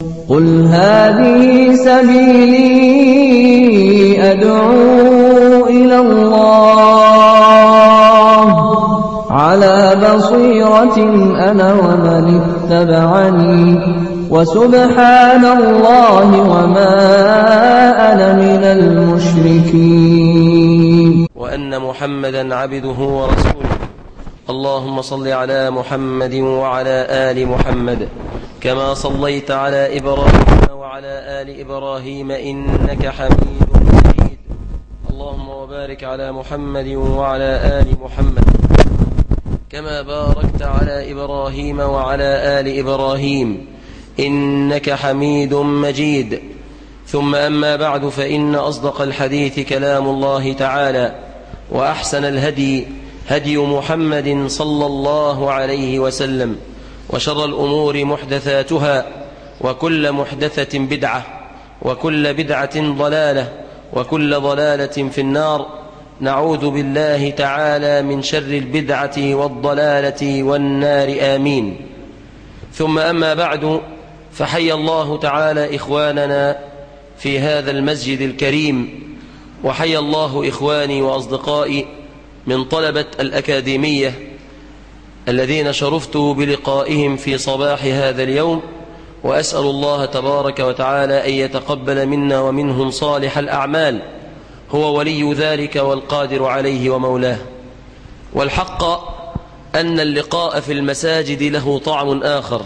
قل هذه سبيلي أدعو إلى الله على بصيرة أنا ومن اتبعني وسبحان الله وما أنا من المشركين وأن محمدا عبده ورسوله اللهم صل على محمد وعلى آل محمد كما صليت على إبراهيم وعلى آل إبراهيم إنك حميد مجيد اللهم وبارك على محمد وعلى آل محمد كما باركت على إبراهيم وعلى آل إبراهيم إنك حميد مجيد ثم أما بعد فإن أصدق الحديث كلام الله تعالى وأحسن الهدي هدي محمد صلى الله عليه وسلم وشر الأمور محدثاتها وكل محدثة بدعة وكل بدعة ضلالة وكل ضلالة في النار نعوذ بالله تعالى من شر البدعة والضلالة والنار آمين ثم أما بعد فحي الله تعالى إخواننا في هذا المسجد الكريم وحي الله إخواني وأصدقائي من طلبة الأكاديمية الذين شرفت بلقائهم في صباح هذا اليوم وأسأل الله تبارك وتعالى أن يتقبل منا ومنهم صالح الأعمال هو ولي ذلك والقادر عليه ومولاه والحق أن اللقاء في المساجد له طعم آخر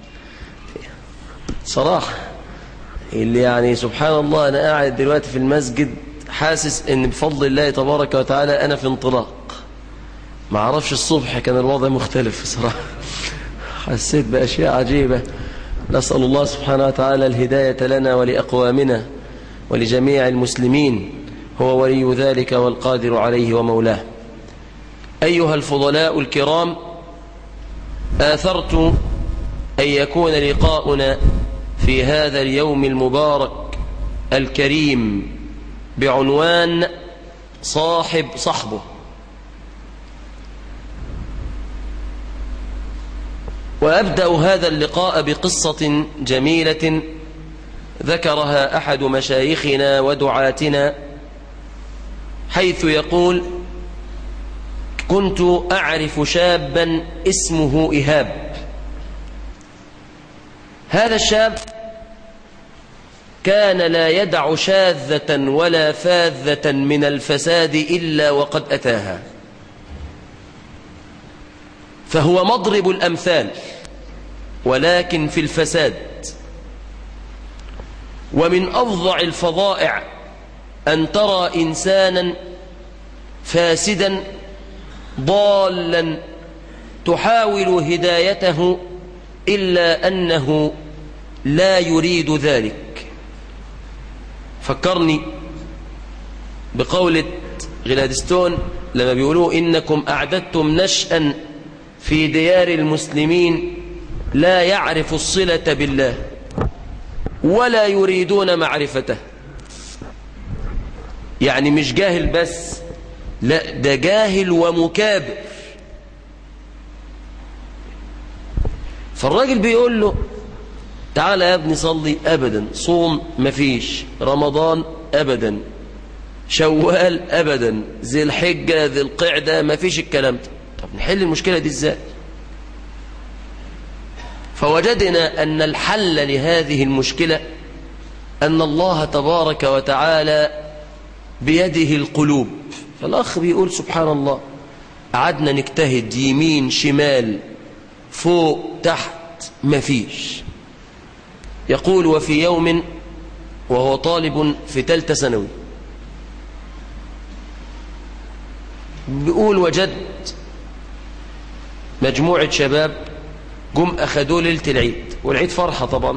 صراحة اللي يعني سبحان الله أنا قاعد دلوقتي في المسجد حاسس أن بفضل الله تبارك وتعالى أنا في انطلاق ما عرفش الصبح كان الوضع مختلف صراحة حسيت بأشياء عجيبة نسأل الله سبحانه وتعالى الهداية لنا ولأقوامنا ولجميع المسلمين هو ولي ذلك والقادر عليه ومولاه أيها الفضلاء الكرام آثرت أن يكون لقاؤنا في هذا اليوم المبارك الكريم بعنوان صاحب صحبه وأبدأ هذا اللقاء بقصة جميلة ذكرها أحد مشايخنا ودعاتنا حيث يقول كنت أعرف شابا اسمه إهاب هذا الشاب كان لا يدع شاذة ولا فاذة من الفساد إلا وقد أتاها فهو مضرب الأمثال ولكن في الفساد ومن أفظع الفظائع أن ترى إنسانا فاسدا ضالا تحاول هدايته إلا أنه لا يريد ذلك فكرني بقولة غلادستون لما بيقولوا إنكم أعددتم نشأ في ديار المسلمين لا يعرف الصلة بالله ولا يريدون معرفته يعني مش جاهل بس لا ده جاهل ومكابر فالراجل بيقول له تعالى يا ابني صلي أبدا صوم مفيش رمضان أبدا شوال أبدا ذي الحجة ذي القعدة مفيش الكلام ده طب نحل المشكلة دي ازاي فوجدنا أن الحل لهذه المشكلة أن الله تبارك وتعالى بيده القلوب فالأخ بيقول سبحان الله قعدنا نجتهد يمين شمال فوق تحت مفيش يقول وفي يوم وهو طالب في تالتة ثانوي بيقول وجدت مجموعة شباب جم أخدوه ليلة العيد والعيد فرحة طبعا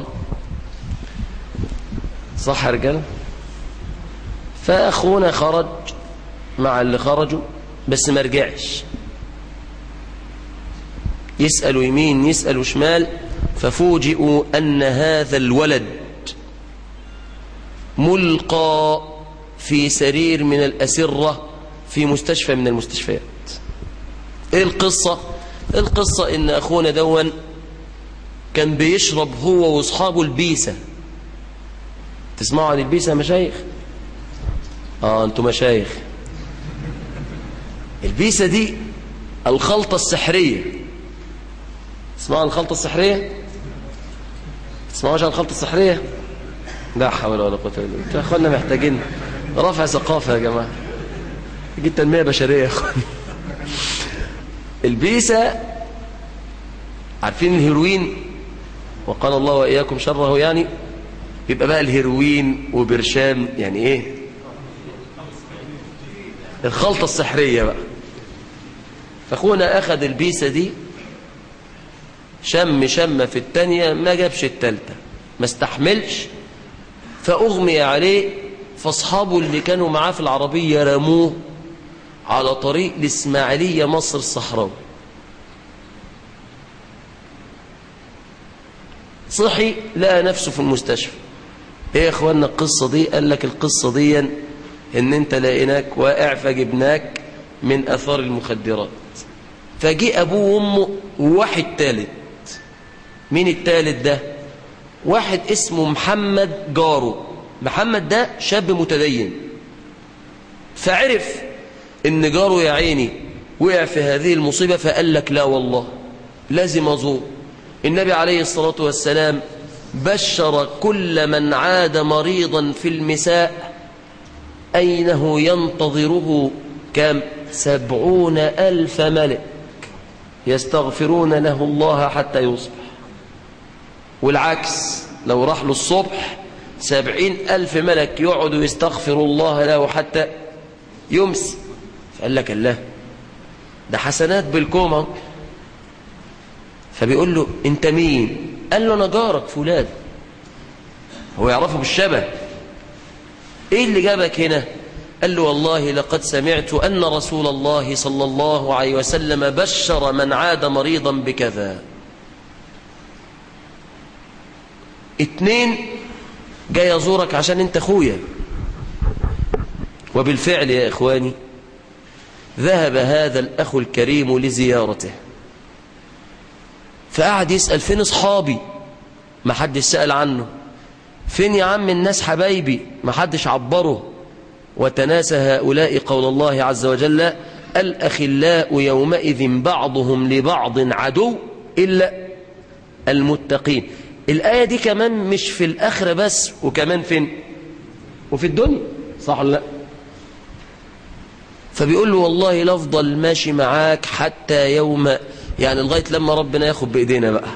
صح يا رجال فأخونا خرج مع اللي خرجوا بس ما رجعش يسألوا يمين يسألوا شمال ففوجئوا أن هذا الولد ملقى في سرير من الأسرة في مستشفى من المستشفيات ايه القصة القصة ان اخونا دون كان بيشرب هو واصحابه البيسة تسمعوا عن البيسة يا مشايخ اه انتوا مشايخ البيسة دي الخلطة السحرية تسمعوا عن الخلطة السحرية تسمعوش عن الخلطة السحرية لا حول ولا قوة الا بالله انتوا يا اخوانا محتاجين رفع ثقافة يا جماعة يجي تنمية بشرية يا اخوانا البيسة عارفين الهيروين وقال الله وإياكم شره يعني يبقى بقى الهيروين وبرشام يعني ايه الخلطة السحرية بقى فاخونا اخذ البيسة دي شم شم في التانية ما جابش التالتة ما استحملش فأغمي عليه فاصحابه اللي كانوا معاه في العربية رموه على طريق الإسماعيلية مصر الصحراوي صحي لقى نفسه في المستشفى ايه يا اخوانا القصة دي قال لك القصة دي ان انت لقيناك واقع فجبناك من اثار المخدرات فجي ابوه وامه وواحد تالت مين التالت ده واحد اسمه محمد جارو محمد ده شاب متدين فعرف ان جاره يا عيني وقع في هذه المصيبة فقال لك لا والله لازم أزور النبي عليه الصلاة والسلام بشر كل من عاد مريضا في المساء أينه ينتظره كم سبعون ألف ملك يستغفرون له الله حتى يصبح والعكس لو راح له الصبح سبعين ألف ملك يقعدوا يستغفروا الله له حتى يمسي فقال لك الله ده حسنات بالكومة فبيقول له انت مين قال له انا جارك فلان هو يعرفه بالشبه ايه اللي جابك هنا قال له والله لقد سمعت أن رسول الله صلى الله عليه وسلم بشر من عاد مريضا بكذا اتنين جاي أزورك عشان انت اخويا وبالفعل يا إخواني ذهب هذا الأخ الكريم لزيارته فقعد يسأل فين أصحابي ما حدش سأل عنه فين يا عم الناس حبايبي ما حدش عبره وتناسى هؤلاء قول الله عز وجل الأخلاء يومئذ بعضهم لبعض عدو إلا المتقين الآية دي كمان مش في الآخرة بس وكمان فين وفي الدنيا صح ولا لا فبيقول له والله لافضل ماشي معاك حتى يوم يعني لغاية لما ربنا ياخد بإيدينا بقى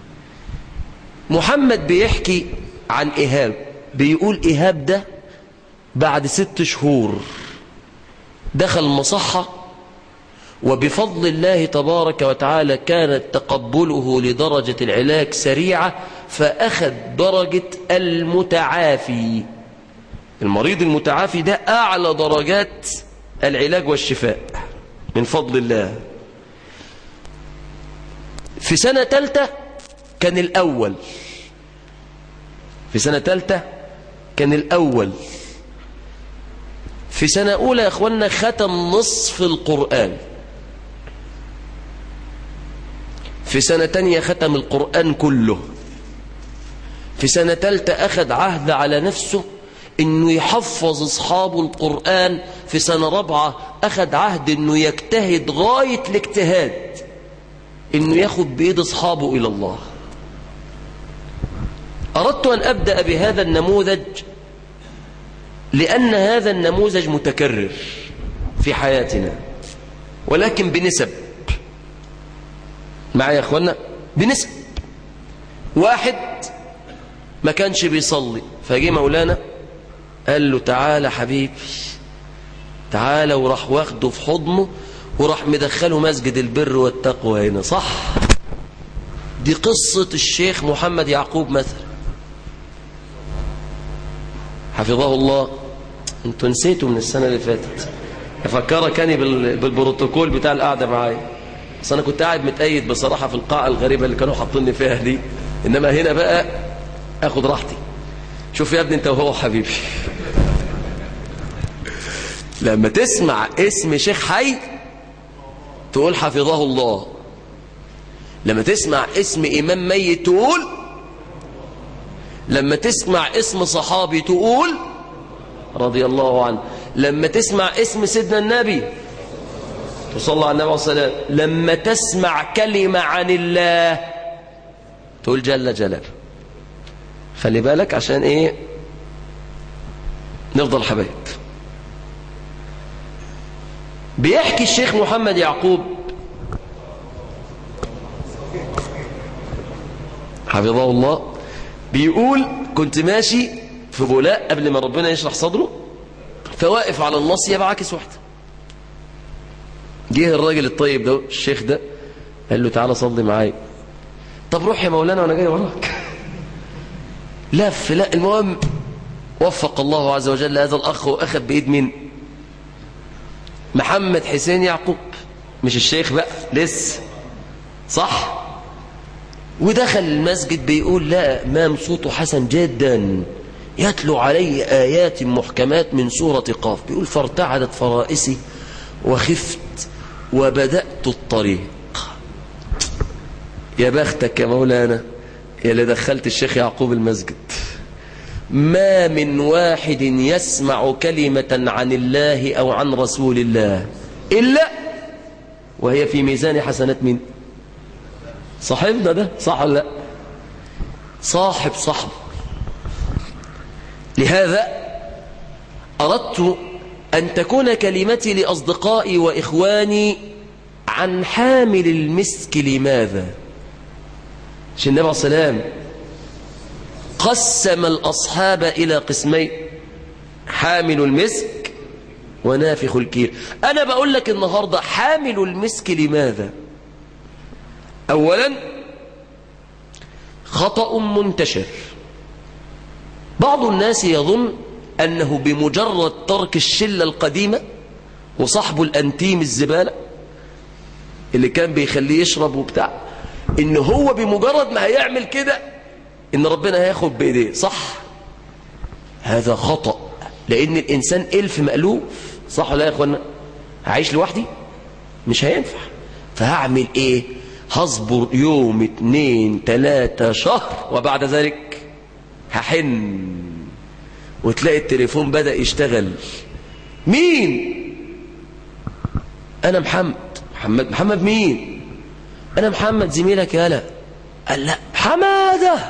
محمد بيحكي عن إيهاب بيقول إيهاب ده بعد ست شهور دخل مصحة وبفضل الله تبارك وتعالى كانت تقبله لدرجة العلاج سريعة فأخذ درجة المتعافي المريض المتعافي ده أعلى درجات العلاج والشفاء من فضل الله في سنة تالتة كان الأول في سنة تالتة كان الأول في سنة أولى يا أخوانا ختم نصف القرآن في سنة تانية ختم القرآن كله في سنة تالتة أخذ عهد على نفسه إنه يحفظ أصحابه القرآن في سنة رابعة أخذ عهد إنه يجتهد غاية الاجتهاد إنه ياخد بإيد أصحابه إلى الله أردت أن أبدأ بهذا النموذج لأن هذا النموذج متكرر في حياتنا ولكن بنسب معايا يا أخوانا بنسب واحد ما كانش بيصلي فجي مولانا قال له تعالى حبيبي تعالى وراح واخده في حضنه وراح مدخله مسجد البر والتقوى هنا صح دي قصة الشيخ محمد يعقوب مثلا حفظه الله انتوا نسيتوا من السنة اللي فاتت افكرك اني بالبروتوكول بتاع القعدة معايا بس انا كنت قاعد متأيد بصراحة في القاعة الغريبة اللي كانوا حاطيني فيها دي انما هنا بقى اخد راحتي شوف يا ابني انت وهو حبيبي لما تسمع اسم شيخ حي تقول حفظه الله لما تسمع اسم إمام ميت تقول لما تسمع اسم صحابي تقول رضي الله عنه لما تسمع اسم سيدنا النبي تصلى على النبي صلى الله عليه وسلم لما تسمع كلمة عن الله تقول جل جلاله خلي بالك عشان ايه نفضل حبايب بيحكي الشيخ محمد يعقوب حفظه الله بيقول كنت ماشي في بولاء قبل ما ربنا يشرح صدره فواقف على النصية بعكس واحدة جه الراجل الطيب ده الشيخ ده قال له تعالى صلي معايا طب روح يا مولانا وانا جاي وراك لف لا المهم وفق الله عز وجل هذا الأخ وأخذ بإيد مين محمد حسين يعقوب مش الشيخ بقى لسه صح ودخل المسجد بيقول لا امام صوته حسن جدا يتلو علي آيات محكمات من سورة قاف بيقول فارتعدت فرائسي وخفت وبدأت الطريق يا بختك يا مولانا يا اللي دخلت الشيخ يعقوب المسجد ما من واحد يسمع كلمة عن الله أو عن رسول الله إلا وهي في ميزان حسنات من صاحبنا ده صح ولا لا صاحب صاحب لهذا أردت أن تكون كلمتي لأصدقائي وإخواني عن حامل المسك لماذا عشان النبي عليه السلام قسم الأصحاب إلى قسمين حامل المسك ونافخ الكير أنا بقول لك النهاردة حامل المسك لماذا أولا خطأ منتشر بعض الناس يظن أنه بمجرد ترك الشلة القديمة وصاحبه الأنتيم الزبالة اللي كان بيخليه يشرب وبتاع إن هو بمجرد ما هيعمل كده إن ربنا هياخد بإيديه صح هذا خطأ لأن الإنسان ألف مألوف صح ولا يا أخوانا هعيش لوحدي مش هينفع فهعمل إيه هصبر يوم اتنين تلاتة شهر وبعد ذلك هحن وتلاقي التليفون بدأ يشتغل مين أنا محمد محمد محمد مين أنا محمد زميلك يالا قال لا حمادة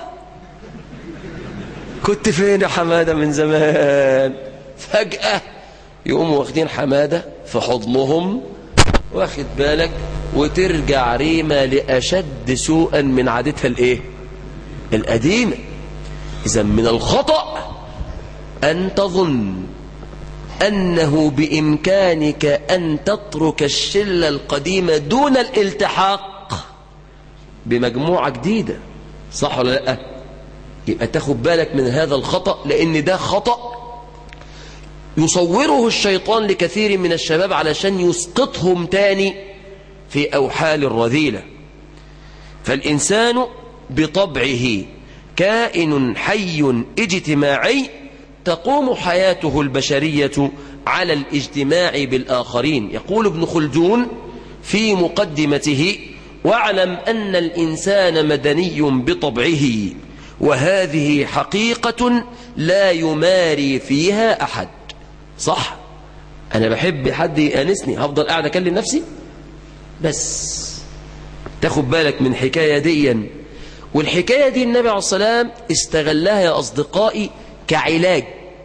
كنت فين يا حمادة من زمان فجأة يقوموا واخدين حمادة في حضنهم واخد بالك وترجع ريمة لأشد سوءا من عادتها الايه القديمة إذا من الخطأ أن تظن أنه بإمكانك أن تترك الشلة القديمة دون الالتحاق بمجموعة جديدة صح ولا لا يبقى تاخد بالك من هذا الخطأ لأن ده خطأ يصوره الشيطان لكثير من الشباب علشان يسقطهم تاني في أوحال الرذيلة فالإنسان بطبعه كائن حي اجتماعي تقوم حياته البشرية على الاجتماع بالآخرين يقول ابن خلدون في مقدمته واعلم أن الإنسان مدني بطبعه وهذه حقيقة لا يماري فيها أحد صح أنا بحب حد يأنسني هفضل قاعد أكلم نفسي بس تاخد بالك من حكاية ديا والحكاية دي النبي عليه السلام استغلها يا أصدقائي كعلاج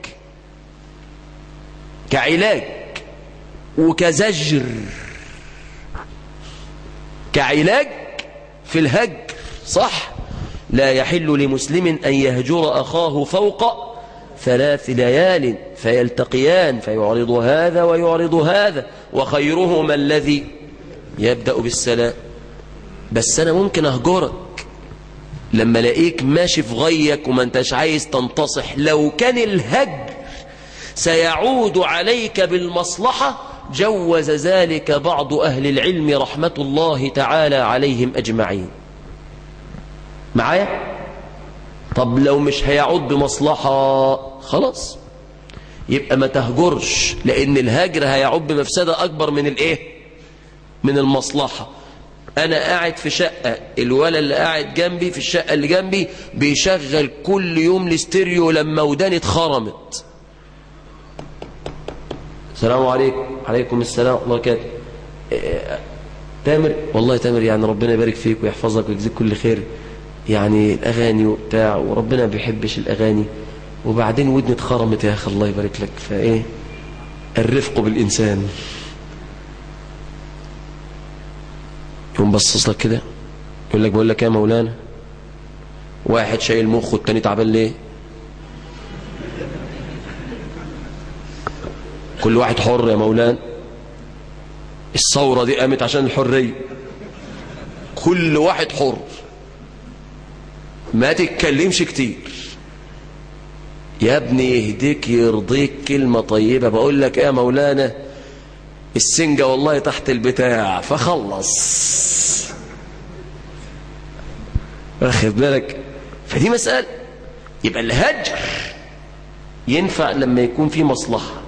كعلاج وكزجر كعلاج في الهجر صح لا يحل لمسلم أن يهجر أخاه فوق ثلاث ليال فيلتقيان فيعرض هذا ويعرض هذا وخيرهما الذي يبدأ بالسلام بس أنا ممكن أهجرك لما لاقيك ماشي في غيك وما انتش عايز تنتصح لو كان الهجر سيعود عليك بالمصلحة جوز ذلك بعض أهل العلم رحمة الله تعالى عليهم أجمعين معايا طب لو مش هيعود بمصلحة خلاص يبقى ما تهجرش لأن الهجر هيعود بمفسدة أكبر من الإيه من المصلحة انا قاعد في شقة الولد اللي قاعد جنبي في الشقة اللي جنبي بيشغل كل يوم الاستيريو لما وداني اتخرمت السلام عليكم عليكم السلام الله وبركاته إيه، تامر والله تامر يعني ربنا يبارك فيك ويحفظك ويجزيك كل خير يعني الاغاني وبتاع وربنا ما بيحبش الاغاني وبعدين ودني اتخرمت يا اخي الله يبارك لك فايه الرفق بالانسان يقوم بصص لك كده يقول لك بقول لك يا مولانا واحد شايل مخه والتاني تعبان ليه كل واحد حر يا مولانا الثورة دي قامت عشان الحرية كل واحد حر ما تتكلمش كتير يا ابني يهديك يرضيك كلمة طيبة بقول لك ايه يا مولانا السنجة والله تحت البتاع فخلص واخد بالك فدي مسألة يبقى الهجر ينفع لما يكون في مصلحة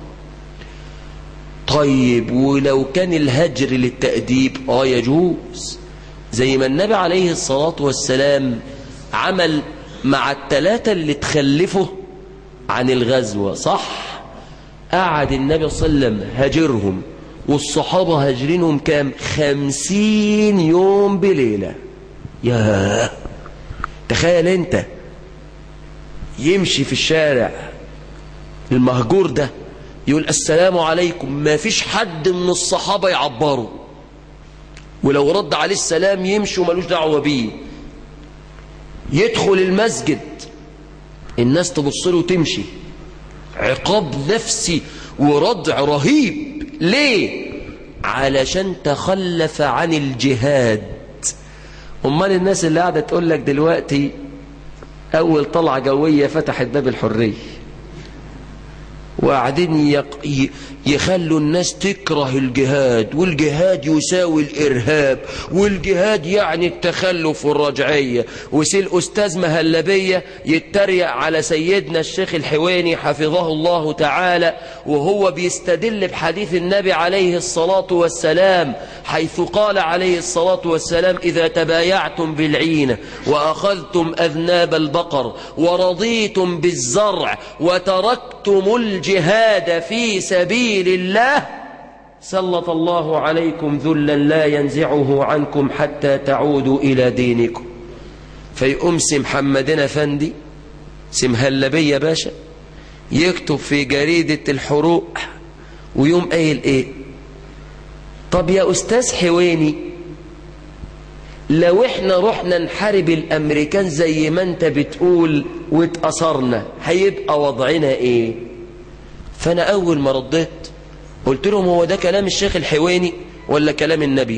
طيب ولو كان الهجر للتأديب اه يجوز زي ما النبي عليه الصلاة والسلام عمل مع الثلاثة اللي تخلفوا عن الغزوة صح قعد النبي صلى الله عليه وسلم هاجرهم والصحابة هاجرينهم كام خمسين يوم بليلة يا تخيل انت يمشي في الشارع المهجور ده يقول السلام عليكم ما فيش حد من الصحابة يعبره ولو رد عليه السلام يمشي وملوش دعوة بيه يدخل المسجد الناس تبص له وتمشي عقاب نفسي وردع رهيب ليه علشان تخلف عن الجهاد امال الناس اللي قاعده تقول لك دلوقتي اول طلعه جويه فتحت باب الحريه وقاعدين يق... يخلوا الناس تكره الجهاد والجهاد يساوي الإرهاب والجهاد يعني التخلف والرجعية وسي الأستاذ مهلبية يتريق على سيدنا الشيخ الحويني حفظه الله تعالى وهو بيستدل بحديث النبي عليه الصلاة والسلام حيث قال عليه الصلاة والسلام إذا تبايعتم بالعينة وأخذتم أذناب البقر ورضيتم بالزرع وتركتم الجهاد في سبيل الله سلط الله عليكم ذلا لا ينزعه عنكم حتى تعودوا إلى دينكم فيقوم سي محمدنا فندي سي مهلبية باشا يكتب في جريدة الحروق ويوم قايل ايه طب يا أستاذ حويني لو احنا رحنا نحارب الأمريكان زي ما انت بتقول واتأثرنا هيبقى وضعنا ايه فأنا أول ما رديت قلت لهم هو ده كلام الشيخ الحويني ولا كلام النبي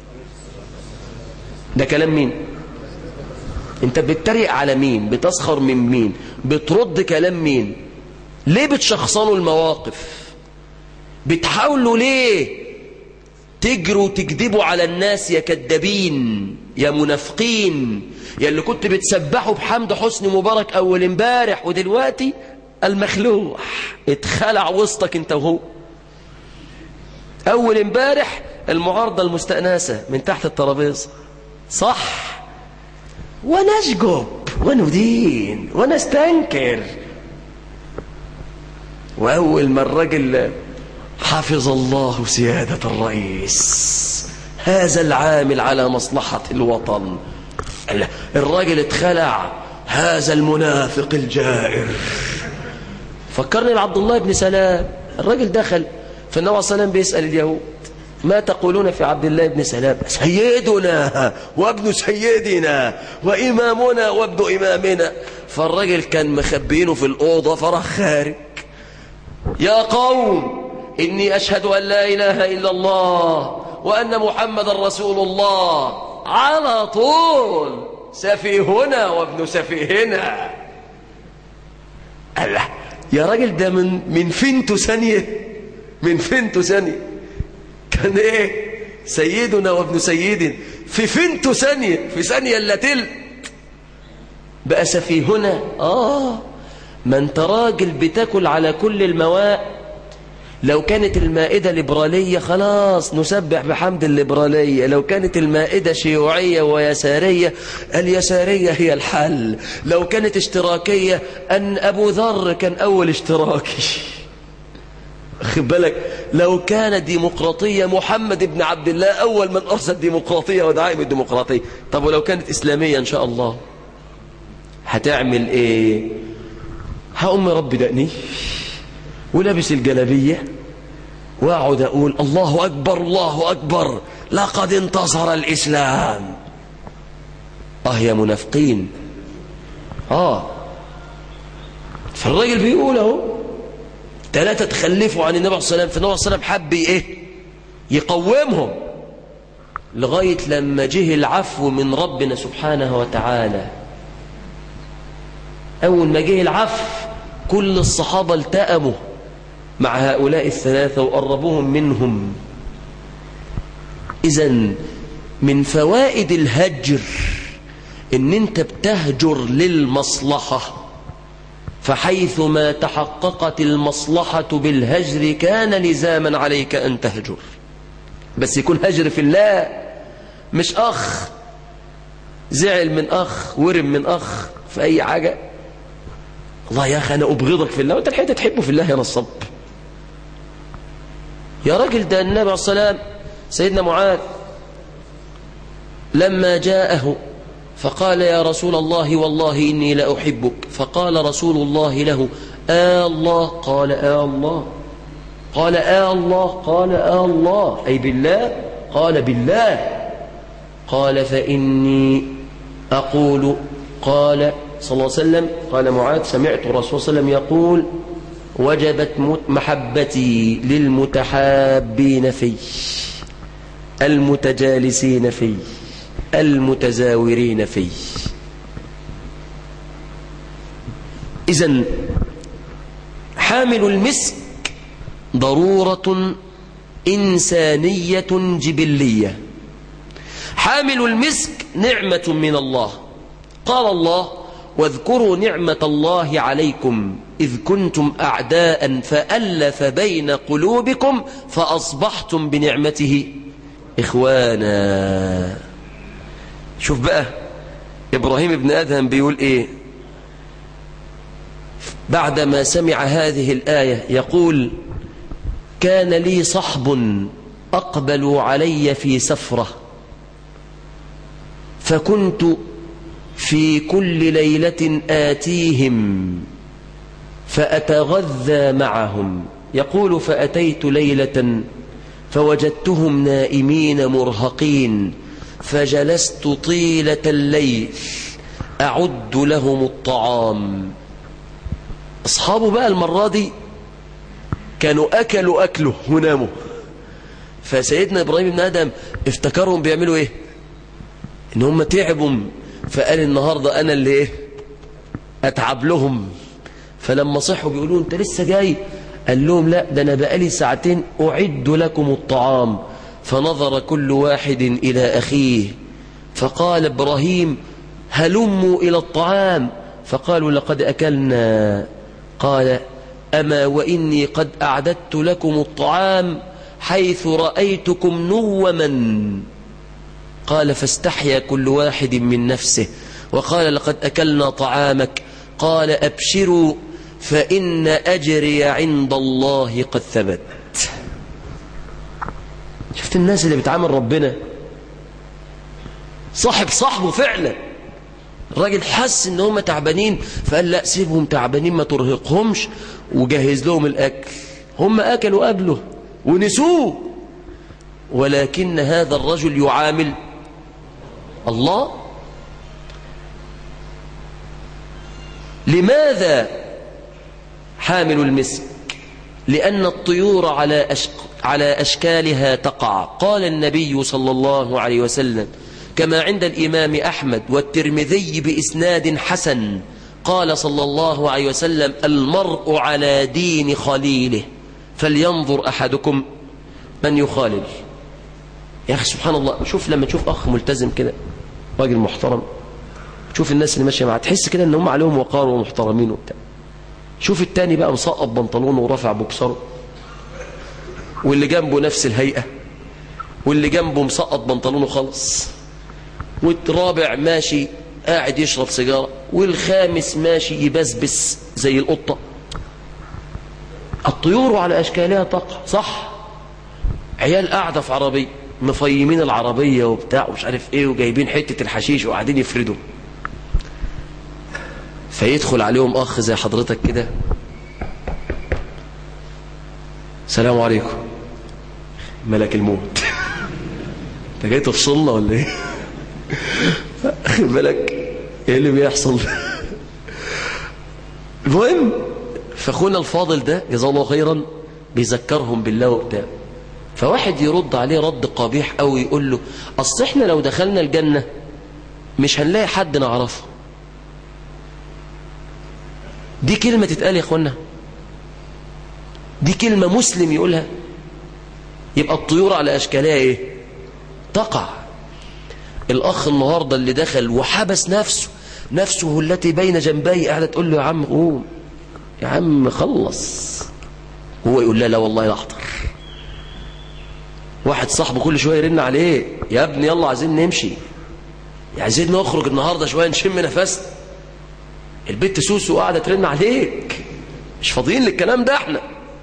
ده كلام مين انت بتتريق على مين بتسخر من مين بترد كلام مين ليه بتشخصنوا المواقف بتحاولوا ليه تجروا تكذبوا على الناس يا كدابين يا منافقين يا اللي كنت بتسبحوا بحمد حسني مبارك اول امبارح ودلوقتي المخلوع اتخلع وسطك انت وهو اول امبارح المعارضه المستأنسة من تحت الترابيزه صح ونشجب وندين ونستنكر واول ما الراجل حفظ الله سيادة الرئيس هذا العامل على مصلحة الوطن الراجل اتخلع هذا المنافق الجائر فكرني بعبد الله بن سلام الراجل دخل فالنبي صلى الله عليه وسلم بيسأل اليهود ما تقولون في عبد الله بن سلام سيدنا وابن سيدنا وإمامنا وابن إمامنا فالراجل كان مخبينه في الأوضة فرح خارج يا قوم إني أشهد أن لا إله إلا الله وأن محمد رسول الله على طول سفيهنا وابن سفيهنا الله يا راجل ده من من فينته ثانية من فينته ثانية كان ايه سيدنا وابن سيدنا في فينته ثانية في ثانية الا تلت بقى سفيهنا اه ما انت راجل بتاكل على كل المواد لو كانت المائدة ليبرالية خلاص نسبح بحمد الليبرالية لو كانت المائدة شيوعية ويسارية اليسارية هي الحل لو كانت اشتراكية أن أبو ذر كان أول اشتراكي خد بالك لو كانت ديمقراطية محمد بن عبد الله أول من أرسل ديمقراطية ودعائم الديمقراطية طب ولو كانت إسلامية إن شاء الله هتعمل إيه هقوم رب دقني ولابس الجلابية واقعد أقول الله أكبر الله أكبر لقد انتصر الإسلام آه يا منافقين آه فالراجل بيقول اهو ثلاثة تخلفوا عن النبي صلى الله عليه وسلم فالنبي صلى الله عليه وسلم حب ايه يقومهم لغاية لما جه العفو من ربنا سبحانه وتعالى أول ما جه العفو كل الصحابة التأموا مع هؤلاء الثلاثة وقربوهم منهم إذا من فوائد الهجر إن أنت بتهجر للمصلحة فحيث ما تحققت المصلحة بالهجر كان لزاما عليك أن تهجر بس يكون هجر في الله مش أخ زعل من أخ ورم من أخ في أي حاجة الله يا أخي أنا أبغضك في الله وأنت الحقيقة تحبه في الله يا نصب يا راجل ده النبي عليه الصلاة سيدنا معاذ لما جاءه فقال يا رسول الله والله إني لأحبك فقال رسول الله له آه الله قال آه الله قال آه الله قال آه الله أي بالله قال بالله قال فإني أقول قال صلى الله عليه وسلم قال معاذ سمعت الرسول صلى الله عليه وسلم يقول وجبت محبتي للمتحابين في المتجالسين في المتزاورين في إذا حامل المسك ضرورة إنسانية جبلية حامل المسك نعمة من الله قال الله واذكروا نعمة الله عليكم إذ كنتم أعداء فألف بين قلوبكم فأصبحتم بنعمته إخوانا شوف بقى إبراهيم ابن أدهم بيقول إيه بعدما سمع هذه الآية يقول كان لي صحب أقبلوا علي في سفرة فكنت في كل ليلة آتيهم فأتغذى معهم يقول فأتيت ليلة فوجدتهم نائمين مرهقين فجلست طيلة الليل أعد لهم الطعام أصحابه بقى المرة دي كانوا أكلوا أكله وناموا فسيدنا إبراهيم بن آدم افتكرهم بيعملوا إيه إن هم تعبوا فقال النهاردة أنا اللي إيه أتعب لهم فلما صحوا بيقولوا أنت لسه جاي قال لهم لا ده أنا بقالي ساعتين أعد لكم الطعام فنظر كل واحد إلى أخيه فقال إبراهيم هلموا إلى الطعام فقالوا لقد أكلنا قال أما وإني قد أعددت لكم الطعام حيث رأيتكم نوما قال فاستحيا كل واحد من نفسه وقال لقد أكلنا طعامك قال أبشروا فإن أجري عند الله قد ثبت شفت الناس اللي بتعامل ربنا صاحب صاحبه فعلا الراجل حس ان هم تعبانين فقال لا سيبهم تعبانين ما ترهقهمش وجهز لهم الاكل هم اكلوا قبله ونسوه ولكن هذا الرجل يعامل الله لماذا حامل المسك لأن الطيور على أشق على أشكالها تقع قال النبي صلى الله عليه وسلم كما عند الإمام أحمد والترمذي بإسناد حسن قال صلى الله عليه وسلم المرء على دين خليله فلينظر أحدكم من يخالل يا أخي سبحان الله شوف لما تشوف أخ ملتزم كده راجل محترم شوف الناس اللي ماشية معاه تحس كده ان هم عليهم وقار ومحترمين وبتاع شوف التاني بقى مسقط بنطلونه ورافع بوكسره واللي جنبه نفس الهيئة واللي جنبه مسقط بنطلونه خالص والرابع ماشي قاعد يشرب سيجارة والخامس ماشي يبسبس زي القطة الطيور على أشكالها تقع صح عيال قاعدة في عربية مفيمين العربية وبتاع ومش عارف ايه وجايبين حتة الحشيش وقاعدين يفردوا فيدخل عليهم أخ زي حضرتك كده السلام عليكم ملك الموت انت جاي تفصلنا ولا ايه اخي بالك ايه اللي بيحصل المهم فاخونا الفاضل ده جزاه الله خيرا بيذكرهم بالله وبتاع فواحد يرد عليه رد قبيح قوي يقول له اصل احنا لو دخلنا الجنة مش هنلاقي حد نعرفه دي كلمة تتقال يا اخوانا دي كلمة مسلم يقولها يبقى الطيور على اشكالها ايه تقع الاخ النهاردة اللي دخل وحبس نفسه نفسه التي بين جنبيه قاعدة تقول له يا عم قوم يا عم خلص هو يقول لا لا والله لا احضر واحد صاحبه كل شويه يرن عليه يا ابني يلا عايزين نمشي عايزين نخرج النهارده شويه نشم نفسنا البت سوسو قاعده ترن عليك مش فاضيين للكلام ده احنا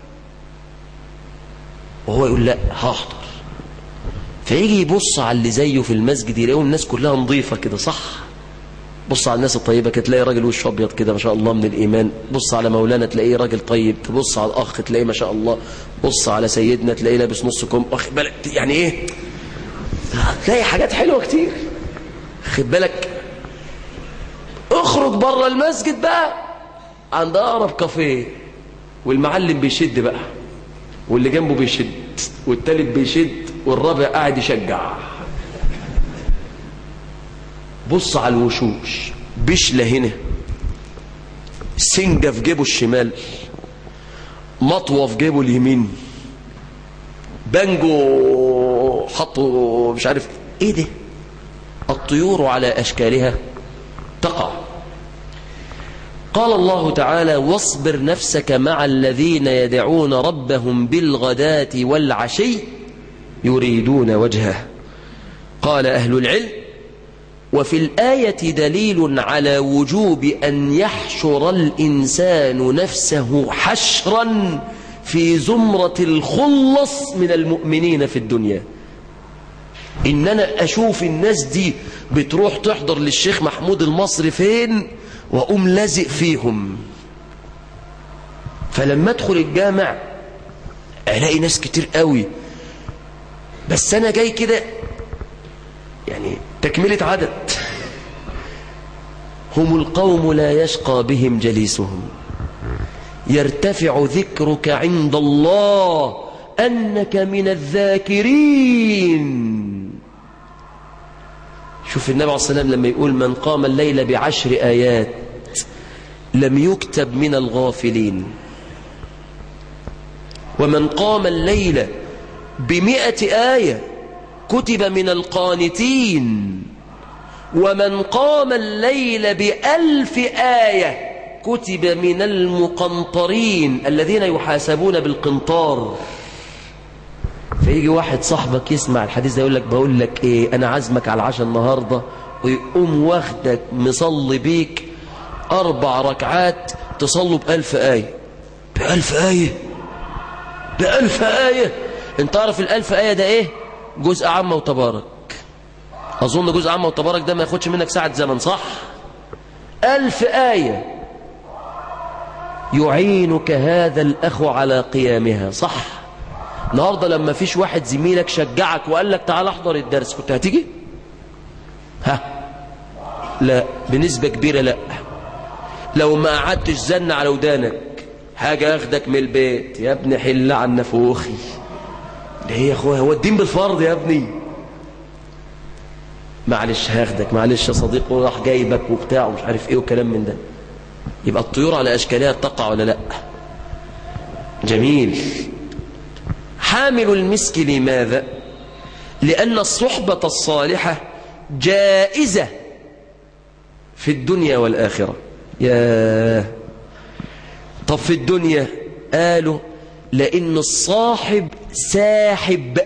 وهو يقول لا هحضر فيجي يبص على اللي زيه في المسجد يلاقوا الناس كلها نظيفه كده صح بص على الناس الطيبة كده تلاقي راجل وشه أبيض كده ما شاء الله من الإيمان بص على مولانا تلاقيه راجل طيب تبص على الأخ تلاقيه ما شاء الله بص على سيدنا تلاقيه لابس نص كم واخد بالك يعني إيه هتلاقي حاجات حلوة كتير خد بالك اخرج بره المسجد بقى عند أقرب كافيه والمعلم بيشد بقى واللي جنبه بيشد والتالت بيشد والرابع قاعد يشجع بص على الوشوش بشلة هنا سنجة في جيبه الشمال مطوة في جيبه اليمين بانجو حطه مش عارف ايه ده الطيور على اشكالها تقع قال الله تعالى واصبر نفسك مع الذين يدعون ربهم بالغداة والعشي يريدون وجهه قال أهل العلم وفي الآية دليل على وجوب أن يحشر الإنسان نفسه حشرا في زمرة الخلص من المؤمنين في الدنيا إن أنا أشوف الناس دي بتروح تحضر للشيخ محمود المصري فين وأقوم لازق فيهم فلما أدخل الجامع ألاقي ناس كتير قوي بس أنا جاي كده يعني تكملة عدد هم القوم لا يشقى بهم جليسهم يرتفع ذكرك عند الله أنك من الذاكرين شوف النبي عليه الصلاة والسلام لما يقول من قام الليل بعشر آيات لم يكتب من الغافلين ومن قام الليل بمئة آية كتب من القانتين ومن قام الليل بألف آية كتب من المقنطرين الذين يحاسبون بالقنطار فيجي واحد صاحبك يسمع الحديث ده يقول لك بقول لك ايه انا عازمك على العشاء النهارده ويقوم واخدك مصلي بيك اربع ركعات تصلوا بألف آية بألف آية بألف آية انت عارف الألف آية ده ايه جزء عامة وتبارك أظن جزء عامة وتبارك ده ما ياخدش منك ساعة زمن صح ألف آية يعينك هذا الأخ على قيامها صح النهاردة لما فيش واحد زميلك شجعك وقال لك تعال احضر الدرس كنت هتيجي ها لا بنسبة كبيرة لا لو ما قعدتش زن على ودانك حاجة اخدك من البيت يا ابني حل عن نفوخي ليه يا اخويا هو الدين بالفرض يا ابني معلش هاخدك معلش يا صديق وراح جايبك وبتاع ومش عارف ايه وكلام من ده يبقى الطيور على اشكالها تقع ولا لا جميل حامل المسك لماذا لأن الصحبة الصالحة جائزة في الدنيا والآخرة يا طب في الدنيا قالوا لأن الصاحب ساحب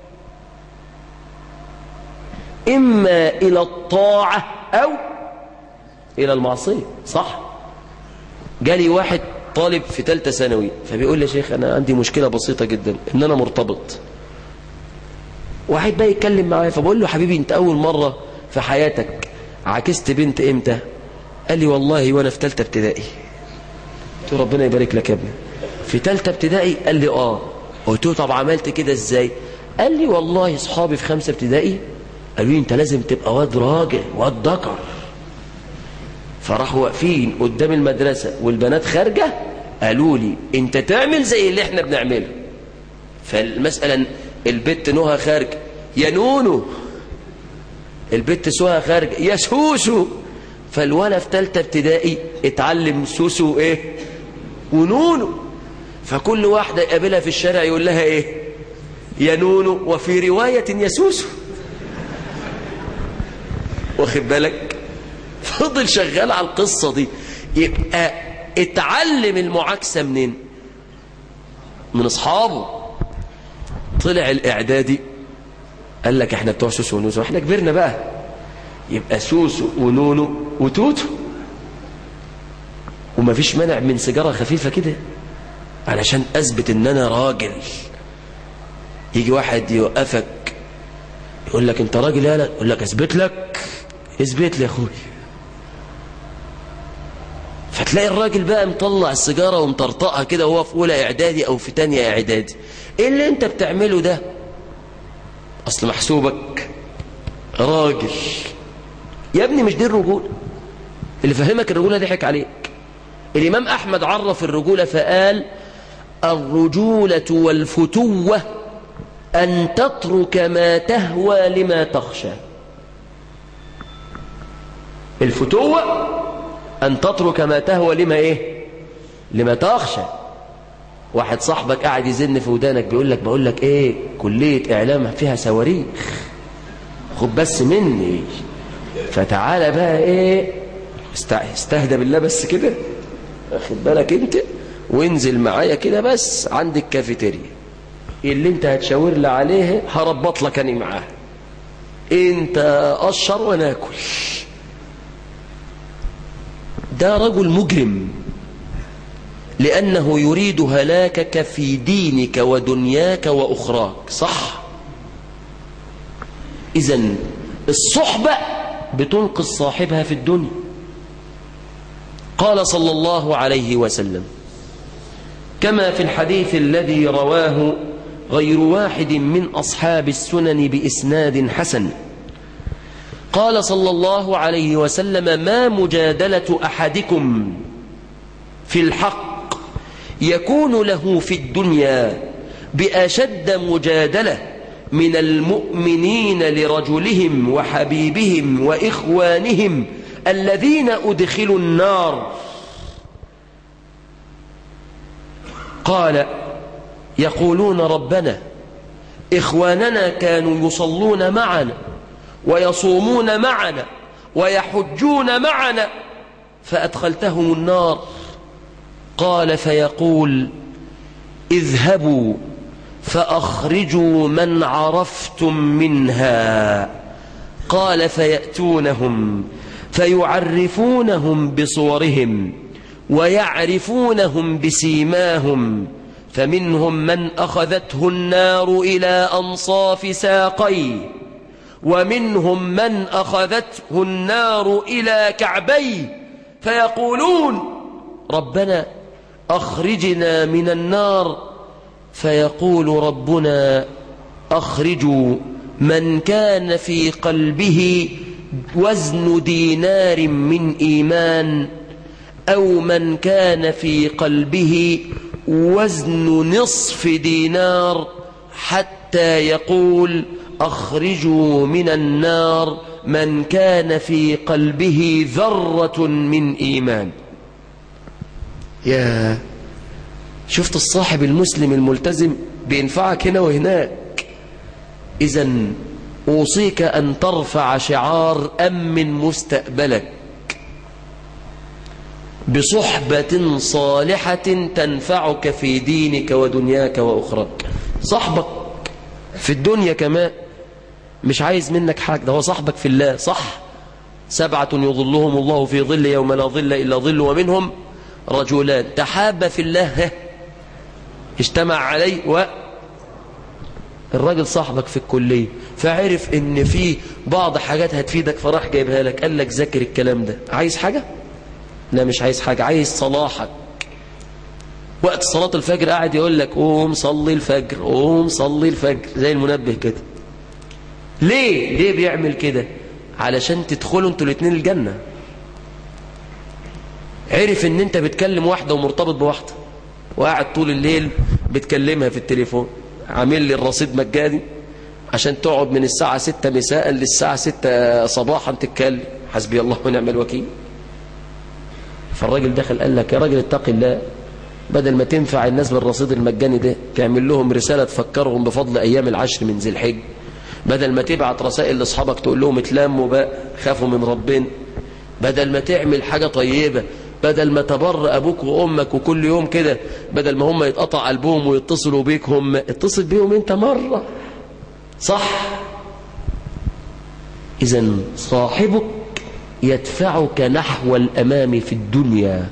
إما إلى الطاعة أو إلى المعصية صح جالي واحد طالب في ثالثه ثانوي فبيقول لي يا شيخ أنا عندي مشكلة بسيطة جدا إن أنا مرتبط واحد بقى يتكلم معايا فبقول له حبيبي أنت أول مرة في حياتك عكست بنت إمتى قال لي والله وأنا في ثالثه ابتدائي قلت له ربنا يبارك لك يا ابني في ثالثه ابتدائي قال لي آه قلت له طب عملت كده إزاي قال لي والله اصحابي في خمسة ابتدائي قالوا لي أنت لازم تبقى واد راجل واد ذكر فراحوا واقفين قدام المدرسة والبنات خارجة قالوا لي انت تعمل زي اللي احنا بنعمله فالمسألة البت نوها خارج يا نونو البت سوها خارج يا سوسو فالولا في تالتة ابتدائي اتعلم سوسو ايه ونونو فكل واحدة يقابلها في الشارع يقول لها ايه يا نونو وفي رواية يا سوسو واخد بالك فضل شغال على القصة دي يبقى اتعلم المعاكسة منين من اصحابه طلع الاعدادي قال لك احنا بتوع سوسو ونوسو احنا كبرنا بقى يبقى سوسو ونونو وتوتو ومفيش مانع من سيجارة خفيفة كده علشان اثبت ان انا راجل يجي واحد يوقفك يقول لك انت راجل يا لا يقول لك اثبت لك اثبت لي يا اخوي فتلاقي الراجل بقى مطلع السيجارة ومطرطقها كده وهو في أولى إعدادي أو في تانية إعدادي إيه اللي أنت بتعمله ده أصل محسوبك راجل يا ابني مش دي الرجولة اللي فهمك الرجولة ضحك عليك الإمام أحمد عرف الرجولة فقال الرجولة والفتوة أن تترك ما تهوى لما تخشى الفتوة أن تترك ما تهوى لما إيه لما تخشى واحد صاحبك قاعد يزن في ودانك بيقول لك بقول لك إيه كلية إعلام فيها صواريخ خد بس مني فتعالى بقى إيه استهدى بالله بس كده واخد بالك أنت وانزل معايا كده بس عند الكافيتيريا اللي انت هتشاور لي عليه هربط لك اني معاه انت اشر وانا اكل ده رجل مجرم لأنه يريد هلاكك في دينك ودنياك وأخراك صح إذا الصحبة بتنقذ صاحبها في الدنيا قال صلى الله عليه وسلم كما في الحديث الذي رواه غير واحد من أصحاب السنن بإسناد حسن قال صلى الله عليه وسلم ما مجادلة أحدكم في الحق يكون له في الدنيا بأشد مجادلة من المؤمنين لرجلهم وحبيبهم وإخوانهم الذين أدخلوا النار قال يقولون ربنا إخواننا كانوا يصلون معنا ويصومون معنا ويحجون معنا فأدخلتهم النار قال فيقول اذهبوا فأخرجوا من عرفتم منها قال فيأتونهم فيعرفونهم بصورهم ويعرفونهم بسيماهم فمنهم من أخذته النار إلى أنصاف ساقيه ومنهم من أخذته النار إلى كعبي فيقولون ربنا أخرجنا من النار فيقول ربنا أخرجوا من كان في قلبه وزن دينار من إيمان أو من كان في قلبه وزن نصف دينار حتى يقول أخرجوا من النار من كان في قلبه ذرة من إيمان يا شفت الصاحب المسلم الملتزم بينفعك هنا وهناك إذا أوصيك أن ترفع شعار أمن مستقبلك بصحبة صالحة تنفعك في دينك ودنياك وأخراك صاحبك في الدنيا كمان مش عايز منك حاجة ده هو صاحبك في الله صح سبعة يظلهم الله في ظل يوم لا ظل إلا ظل ومنهم رجلان تحاب في الله اجتمع عليه و الراجل صاحبك في الكلية فعرف ان في بعض حاجات هتفيدك فراح جايبها لك قال لك ذاكر الكلام ده عايز حاجة لا مش عايز حاجة عايز صلاحك وقت صلاة الفجر قاعد يقول لك قوم صلي الفجر قوم صلي الفجر زي المنبه كده ليه ليه بيعمل كده علشان تدخلوا انتوا الاثنين الجنة عرف ان انت بتكلم واحدة ومرتبط بواحدة وقاعد طول الليل بتكلمها في التليفون عامل لي الرصيد مجاني عشان تقعد من الساعة 6 مساء للساعة 6 صباحا تتكلم حسبي الله ونعم الوكيل فالراجل دخل قال لك يا راجل اتق الله بدل ما تنفع الناس بالرصيد المجاني ده تعمل لهم رسالة تفكرهم بفضل أيام العشر من ذي الحج بدل ما تبعت رسائل لاصحابك تقول لهم اتلموا بقى خافوا من ربنا بدل ما تعمل حاجة طيبة بدل ما تبر أبوك وأمك وكل يوم كده بدل ما هم يتقطع قلبهم ويتصلوا بيك هم اتصل بيهم انت مرة صح إذا صاحبك يدفعك نحو الأمام في الدنيا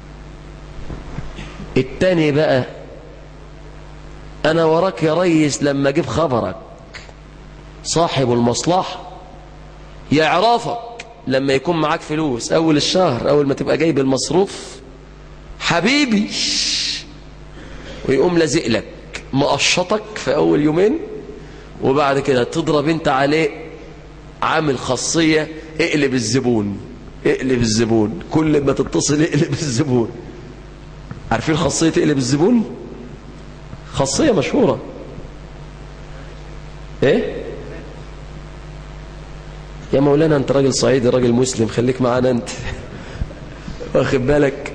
التاني بقى أنا وراك يا ريس لما أجيب خبرك صاحب المصلحة يعرفك لما يكون معاك فلوس أول الشهر أول ما تبقى جايب المصروف حبيبي ويقوم لازق لك مقشطك في أول يومين وبعد كده تضرب انت عليه عامل خاصية اقلب الزبون اقلب الزبون كل ما تتصل اقلب الزبون عارفين خاصية اقلب الزبون خاصية مشهورة ايه يا مولانا انت راجل صعيدي راجل مسلم خليك معانا انت واخد بالك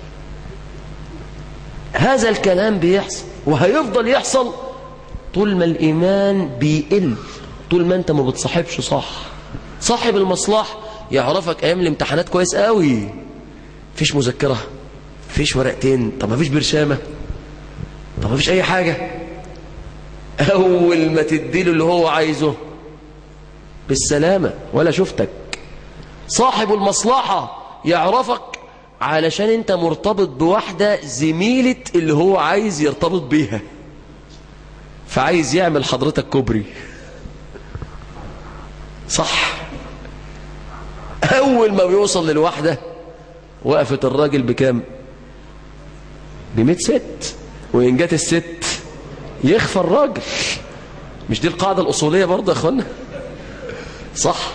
هذا الكلام بيحصل وهيفضل يحصل طول ما الإيمان بيقل طول ما انت ما بتصاحبش صح صاحب المصلح يعرفك أيام الامتحانات كويس قوي فيش مذكرة فيش ورقتين طب ما فيش برشامة طب ما فيش أي حاجة أول ما تديله اللي هو عايزه بالسلامة ولا شفتك صاحب المصلحة يعرفك علشان انت مرتبط بواحدة زميلة اللي هو عايز يرتبط بيها فعايز يعمل حضرتك كوبري صح اول ما بيوصل للواحدة وقفت الراجل بكام بمئة ست وإن جات الست يخفى الراجل مش دي القاعدة الأصولية برضه يا أخوانا صح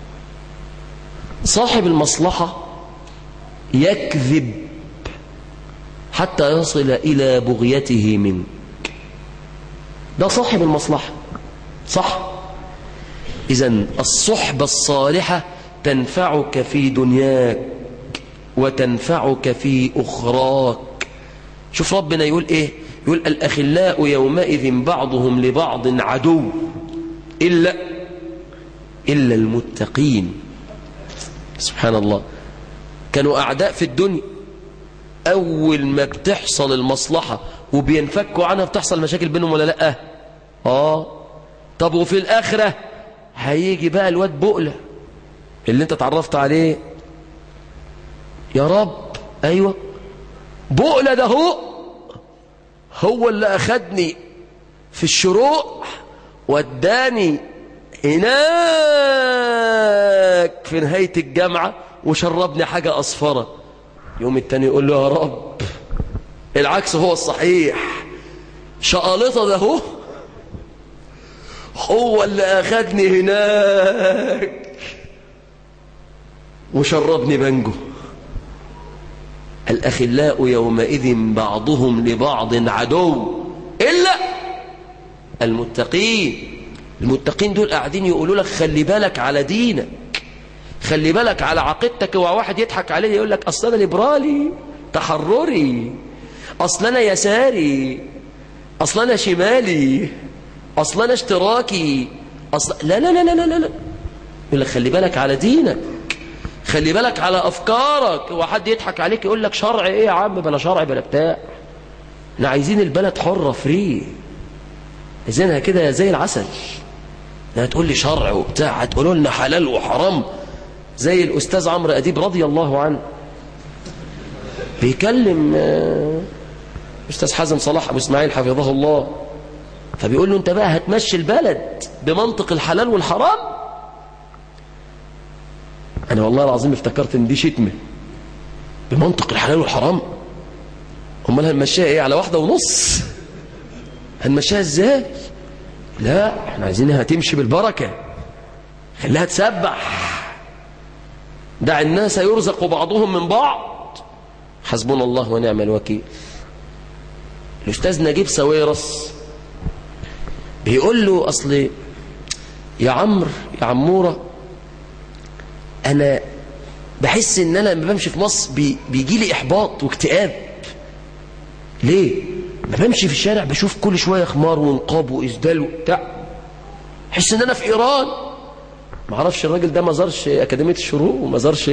صاحب المصلحة يكذب حتى يصل إلى بغيته منك ده صاحب المصلحة صح إذا الصحبة الصالحة تنفعك في دنياك وتنفعك في أخراك شوف ربنا يقول إيه يقول الأخلاء يومئذ بعضهم لبعض عدو إلا إلا المتقين سبحان الله كانوا أعداء في الدنيا أول ما بتحصل المصلحة وبينفكوا عنها بتحصل مشاكل بينهم ولا لأ آه طب وفي الآخرة هيجي بقى الواد بقلة اللي انت اتعرفت عليه يا رب أيوة بقلة ده هو هو اللي أخدني في الشروق وداني هناك في نهاية الجامعة وشربني حاجة أصفرة يوم التاني يقول له يا رب العكس هو الصحيح شقالطة ده هو هو اللي أخدني هناك وشربني بنجو الأخلاء يومئذ بعضهم لبعض عدو إلا المتقين المتقين دول قاعدين يقولوا لك خلي بالك على دينك خلي بالك على عقيدتك اوعى واحد يضحك عليه يقول لك اصل انا ليبرالي تحرري اصل انا يساري اصل انا شمالي اصل انا اشتراكي اصل لا لا لا لا لا لا يقول لك خلي بالك على دينك خلي بالك على أفكارك وحد يضحك عليك يقول لك شرع إيه يا عم بلا شرع بلا بتاع احنا عايزين البلد حرة فري عايزينها كده زي العسل هتقول لي شرع وبتاع هتقولوا لنا حلال وحرام زي الأستاذ عمرو أديب رضي الله عنه بيكلم أستاذ حازم صلاح أبو إسماعيل حفظه الله فبيقول له أنت بقى هتمشي البلد بمنطق الحلال والحرام أنا والله العظيم افتكرت إن دي شتمة بمنطق الحلال والحرام أمال هنمشيها إيه على واحدة ونص هنمشيها إزاي لا احنا عايزينها تمشي بالبركة خليها تسبح دع الناس يرزق بعضهم من بعض حسبنا الله ونعم الوكيل الأستاذ نجيب سويرس بيقول له أصل يا عمرو يا عمورة أنا بحس إن أنا لما بمشي في مصر بي بيجي لي إحباط واكتئاب ليه؟ ما بمشي في الشارع بشوف كل شوية خمار ونقاب وإسدال وبتاع حس إن أنا في إيران ما اعرفش الراجل ده ما زارش أكاديمية الشروق وما زارش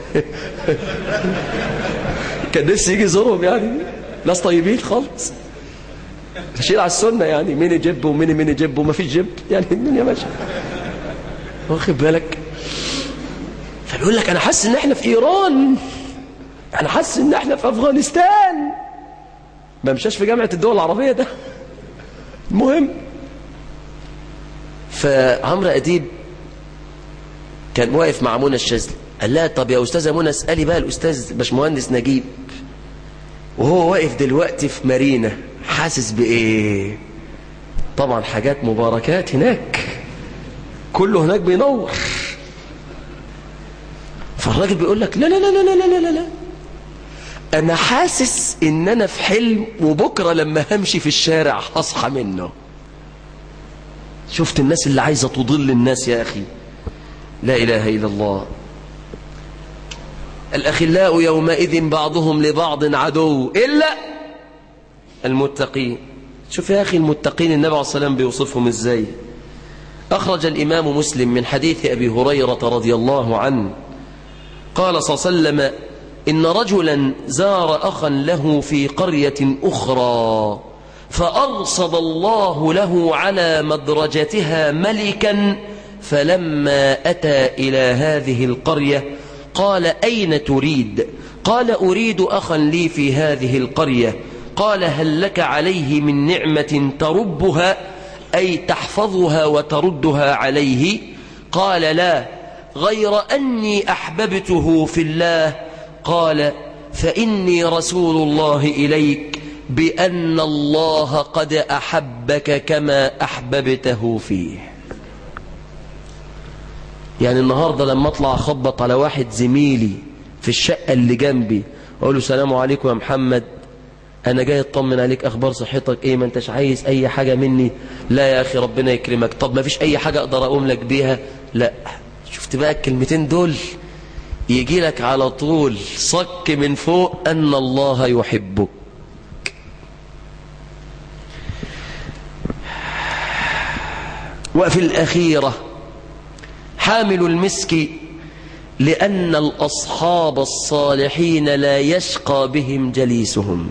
كان نفسي يجي يزورهم يعني ناس طيبين خالص ماشيين على السنة يعني مين جيب ومين مين جيب وما فيش جيب يعني الدنيا ماشية واخد بالك فبيقول لك أنا حاسس إن إحنا في إيران أنا حاسس إن إحنا في أفغانستان ما مشاش في جامعة الدول العربية ده المهم فعمرو أديب كان واقف مع منى الشاذلي قال لها طب يا أستاذة منى اسألي بقى الأستاذ باشمهندس نجيب وهو واقف دلوقتي في مارينا حاسس بإيه طبعا حاجات مباركات هناك كله هناك بينور فالراجل بيقول لك لا لا لا لا لا لا لا أنا حاسس إن أنا في حلم وبكرة لما همشي في الشارع هصحى منه شفت الناس اللي عايزة تضل الناس يا أخي لا إله إلا الله الأخلاء يومئذ بعضهم لبعض عدو إلا المتقين شوف يا أخي المتقين النبي عليه الصلاة والسلام بيوصفهم إزاي أخرج الإمام مسلم من حديث أبي هريرة رضي الله عنه قال صلى الله عليه وسلم إن رجلا زار أخا له في قرية أخرى فأرصد الله له على مدرجتها ملكا فلما أتى إلى هذه القرية قال أين تريد قال أريد أخا لي في هذه القرية قال هل لك عليه من نعمة تربها أي تحفظها وتردها عليه قال لا غير أني أحببته في الله قال فإني رسول الله إليك بأن الله قد أحبك كما أحببته فيه يعني النهاردة لما أطلع أخبط على واحد زميلي في الشقة اللي جنبي أقول له السلام عليكم يا محمد أنا جاي أطمن عليك أخبار صحتك إيه ما أنتش عايز أي حاجة مني لا يا أخي ربنا يكرمك طب ما فيش أي حاجة أقدر أقوم لك بيها لا شفت بقى الكلمتين دول يجي لك على طول صك من فوق أن الله يحبك وفي الأخيرة حامل المسك لأن الأصحاب الصالحين لا يشقى بهم جليسهم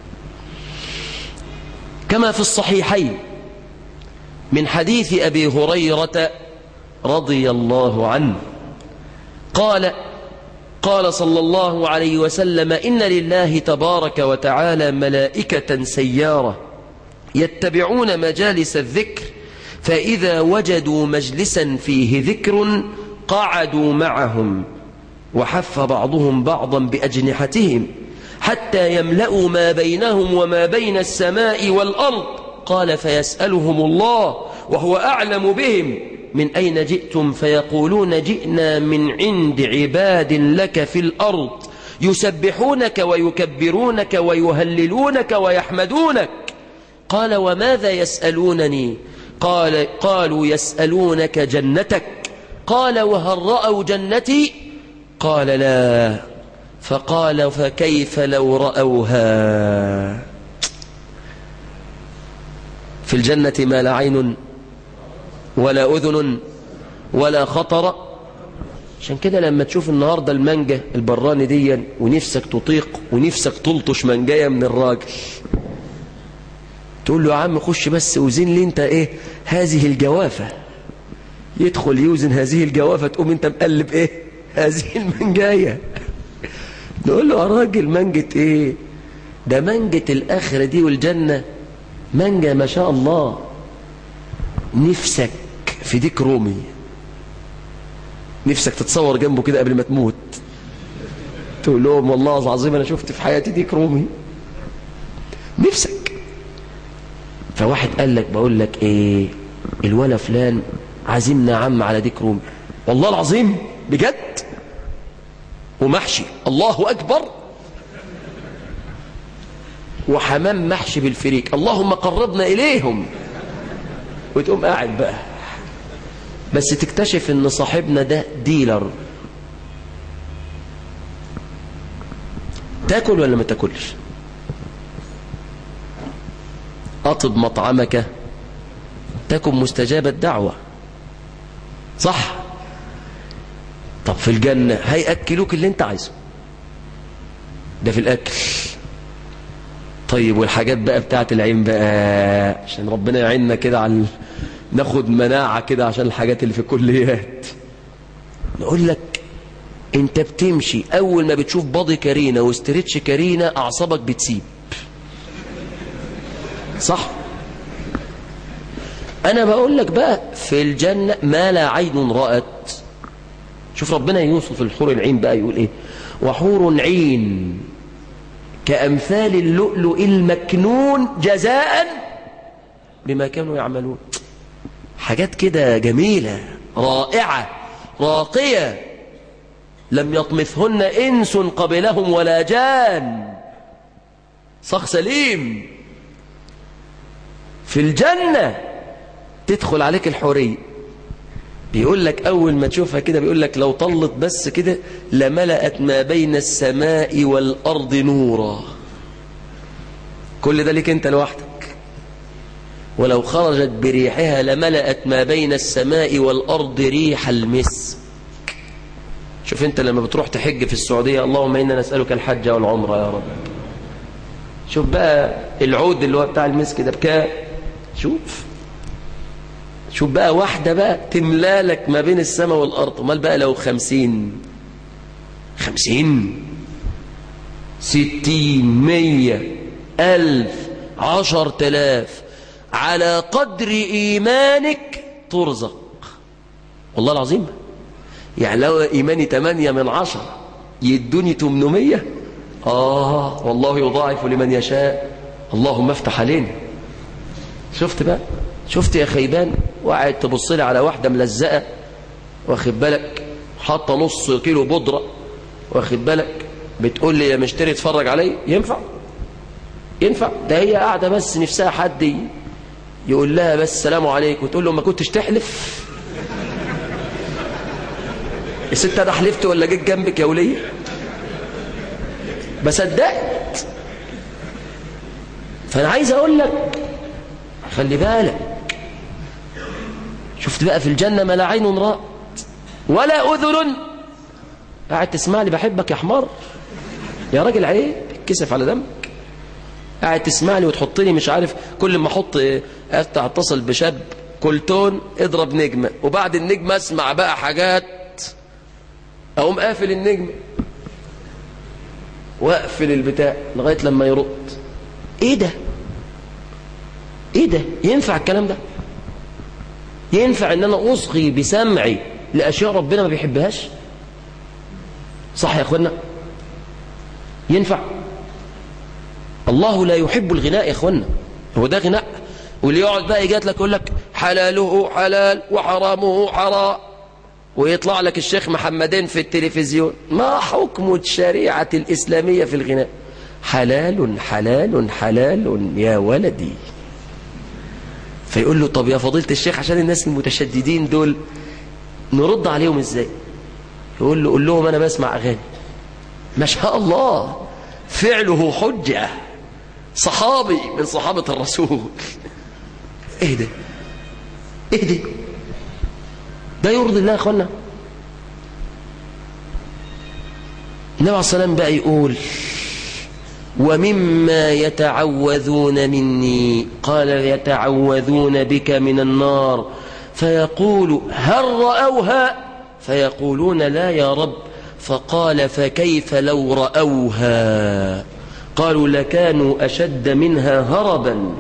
كما في الصحيحين من حديث أبي هريرة رضي الله عنه قال قال صلى الله عليه وسلم إن لله تبارك وتعالى ملائكة سيارة يتبعون مجالس الذكر فإذا وجدوا مجلسا فيه ذكر قعدوا معهم وحف بعضهم بعضا بأجنحتهم حتى يملأوا ما بينهم وما بين السماء والأرض قال فيسألهم الله وهو أعلم بهم من أين جئتم فيقولون جئنا من عند عباد لك في الأرض يسبحونك ويكبرونك ويهللونك ويحمدونك قال وماذا يسألونني قال قالوا يسألونك جنتك قال وهل رأوا جنتي قال لا فقال فكيف لو رأوها في الجنة ما لا عين ولا أذن ولا خطر عشان كده لما تشوف النهاردة المانجا البراني ديا ونفسك تطيق ونفسك تلطش منجاية من الراجل تقول له يا عم خش بس وزن لي انت ايه هذه الجوافة يدخل يوزن هذه الجوافة تقوم انت مقلب ايه هذه المنجاية نقول له يا راجل منجة ايه ده منجة الاخرة دي والجنة منجة ما شاء الله نفسك في ديك رومي نفسك تتصور جنبه كده قبل ما تموت تقول لهم والله العظيم انا شفت في حياتي ديك رومي نفسك فواحد قال لك بقول لك ايه الولا فلان عازمنا عم على ديك رومي والله العظيم بجد ومحشي الله اكبر وحمام محشي بالفريك اللهم قربنا اليهم وتقوم قاعد بقى بس تكتشف ان صاحبنا ده ديلر تاكل ولا ما تاكلش اطب مطعمك تكن مستجاب الدعوة صح طب في الجنة هيأكلوك اللي انت عايزه ده في الأكل طيب والحاجات بقى بتاعت العين بقى عشان ربنا يعيننا كده على ناخد مناعة كده عشان الحاجات اللي في الكليات نقول لك انت بتمشي اول ما بتشوف باضي كارينا واسترتش كارينا اعصابك بتسيب صح انا بقول لك بقى في الجنة ما لا عين رأت شوف ربنا يوصف الحور العين بقى يقول ايه وحور عين كأمثال اللؤلؤ المكنون جزاء بما كانوا يعملون حاجات كده جميلة رائعة راقية لم يطمثهن إنس قبلهم ولا جان صخ سليم في الجنة تدخل عليك الحورية بيقول لك أول ما تشوفها كده بيقول لك لو طلت بس كده لملأت ما بين السماء والأرض نورا كل ده ليك أنت لوحدك ولو خرجت بريحها لملأت ما بين السماء والأرض ريح المسك شوف انت لما بتروح تحج في السعودية اللهم إنا نسألك الحج والعمرة يا رب شوف بقى العود اللي هو بتاع المسك ده بكام شوف شوف بقى واحدة بقى تملالك ما بين السماء والأرض امال بقى لو خمسين خمسين ستين مية ألف عشر تلاف على قدر إيمانك ترزق والله العظيم يعني لو إيماني تمانية من عشر يدوني تمنمية آه والله يضاعف لمن يشاء اللهم افتح علينا شفت بقى شفت يا خيبان وقعد تبص لي على واحدة ملزقة واخد بالك حاطه نص كيلو بودرة واخد بالك بتقول لي يا مشتري اتفرج علي ينفع ينفع ده هي قاعدة بس نفسها حد يقول لها بس السلام عليكم وتقول له ما كنتش تحلف الست انا حلفت ولا جيت جنبك يا وليه بصدقت فانا عايز اقول لك خلي بالك شفت بقى في الجنة ما لا عين رأت ولا أذن قاعد تسمع لي بحبك يا حمار يا راجل عيب كسف على دمك قاعد تسمع لي وتحط لي مش عارف كل ما احط افتح اتصل بشاب كلتون اضرب نجمة وبعد النجمة اسمع بقى حاجات اقوم قافل النجمة واقفل البتاع لغاية لما يرد ايه ده ايه ده ينفع الكلام ده ينفع ان انا اصغي بسمعي لاشياء ربنا ما بيحبهاش صح يا اخوانا ينفع الله لا يحب الغناء يا اخوانا هو ده غناء واللي يقعد بقى يجات لك يقول لك حلاله حلال وحرامه حرام ويطلع لك الشيخ محمدين في التلفزيون ما حكم الشريعة الإسلامية في الغناء حلال حلال حلال يا ولدي فيقول له طب يا فضيلة الشيخ عشان الناس المتشددين دول نرد عليهم ازاي يقول له قول لهم انا بسمع اغاني ما شاء الله فعله حجة صحابي من صحابة الرسول ايه ده ايه ده ده يرضي الله يا اخوانا النبي عليه الصلاة والسلام بقى يقول ومما يتعوذون مني قال يتعوذون بك من النار فيقول هل رأوها فيقولون لا يا رب فقال فكيف لو رأوها قالوا لكانوا أشد منها هربا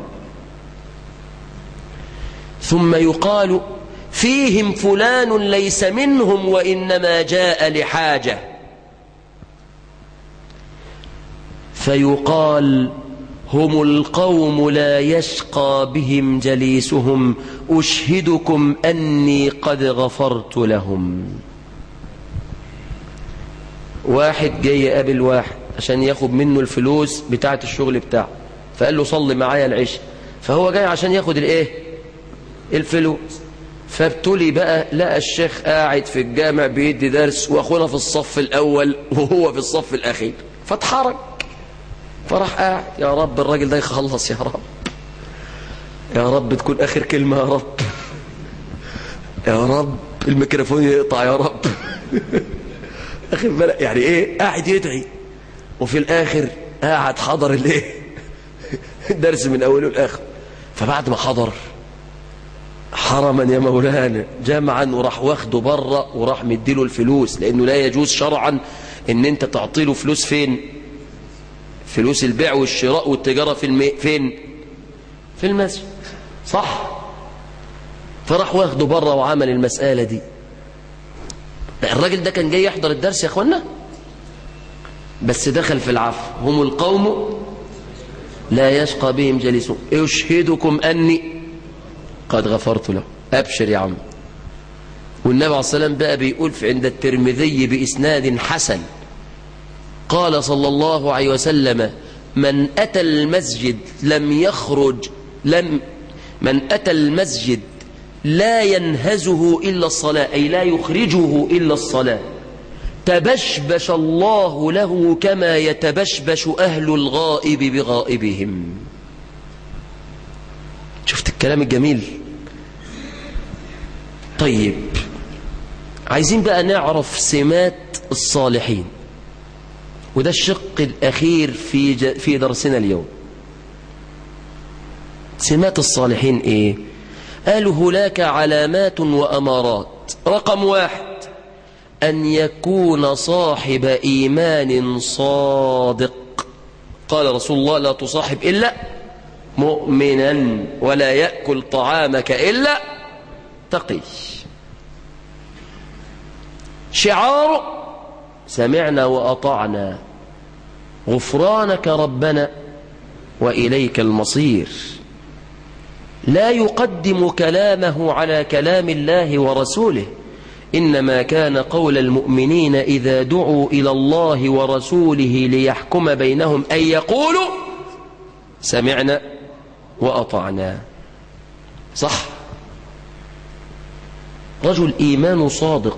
ثم يقال فيهم فلان ليس منهم وإنما جاء لحاجة فيقال هم القوم لا يشقى بهم جليسهم أشهدكم أني قد غفرت لهم واحد جاي يقابل واحد عشان ياخد منه الفلوس بتاعة الشغل بتاعه فقال له صلي معايا العشاء فهو جاي عشان ياخد الايه الفلوس فابتلي بقى لقى الشيخ قاعد في الجامع بيدي درس واخونا في الصف الاول وهو في الصف الاخير فاتحرك فراح قاعد يا رب الراجل ده يخلص يا رب يا رب تكون اخر كلمة يا رب يا رب الميكروفون يقطع يا رب اخر بالك يعني ايه قاعد يدعي وفي الاخر قاعد حضر الايه الدرس من اوله لاخره فبعد ما حضر حرما يا مولانا جمعا وراح واخده بره وراح مديله الفلوس لانه لا يجوز شرعا ان انت تعطي له فلوس فين فلوس البيع والشراء والتجاره في المي... فين في المسجد صح فراح واخده بره وعمل المساله دي الراجل ده كان جاي يحضر الدرس يا اخوانا بس دخل في العفو هم القوم لا يشقى بهم جليسون اشهدكم اني قد غفرت له ابشر يا عم والنبي عليه الصلاه والسلام بقى بيقول في عند الترمذي باسناد حسن قال صلى الله عليه وسلم من اتى المسجد لم يخرج لم من اتى المسجد لا ينهزه إلا الصلاة أي لا يخرجه إلا الصلاة تبشبش الله له كما يتبشبش أهل الغائب بغائبهم شفت الكلام الجميل طيب عايزين بقى نعرف سمات الصالحين وده الشق الأخير في, ج... في درسنا اليوم سمات الصالحين إيه قالوا هناك علامات وأمارات رقم واحد أن يكون صاحب إيمان صادق قال رسول الله لا تصاحب إلا مؤمنا ولا يأكل طعامك إلا تقي شعار سمعنا وأطعنا غفرانك ربنا وإليك المصير لا يقدم كلامه على كلام الله ورسوله إنما كان قول المؤمنين إذا دعوا إلى الله ورسوله ليحكم بينهم أن يقولوا سمعنا وأطعنا صح رجل إيمان صادق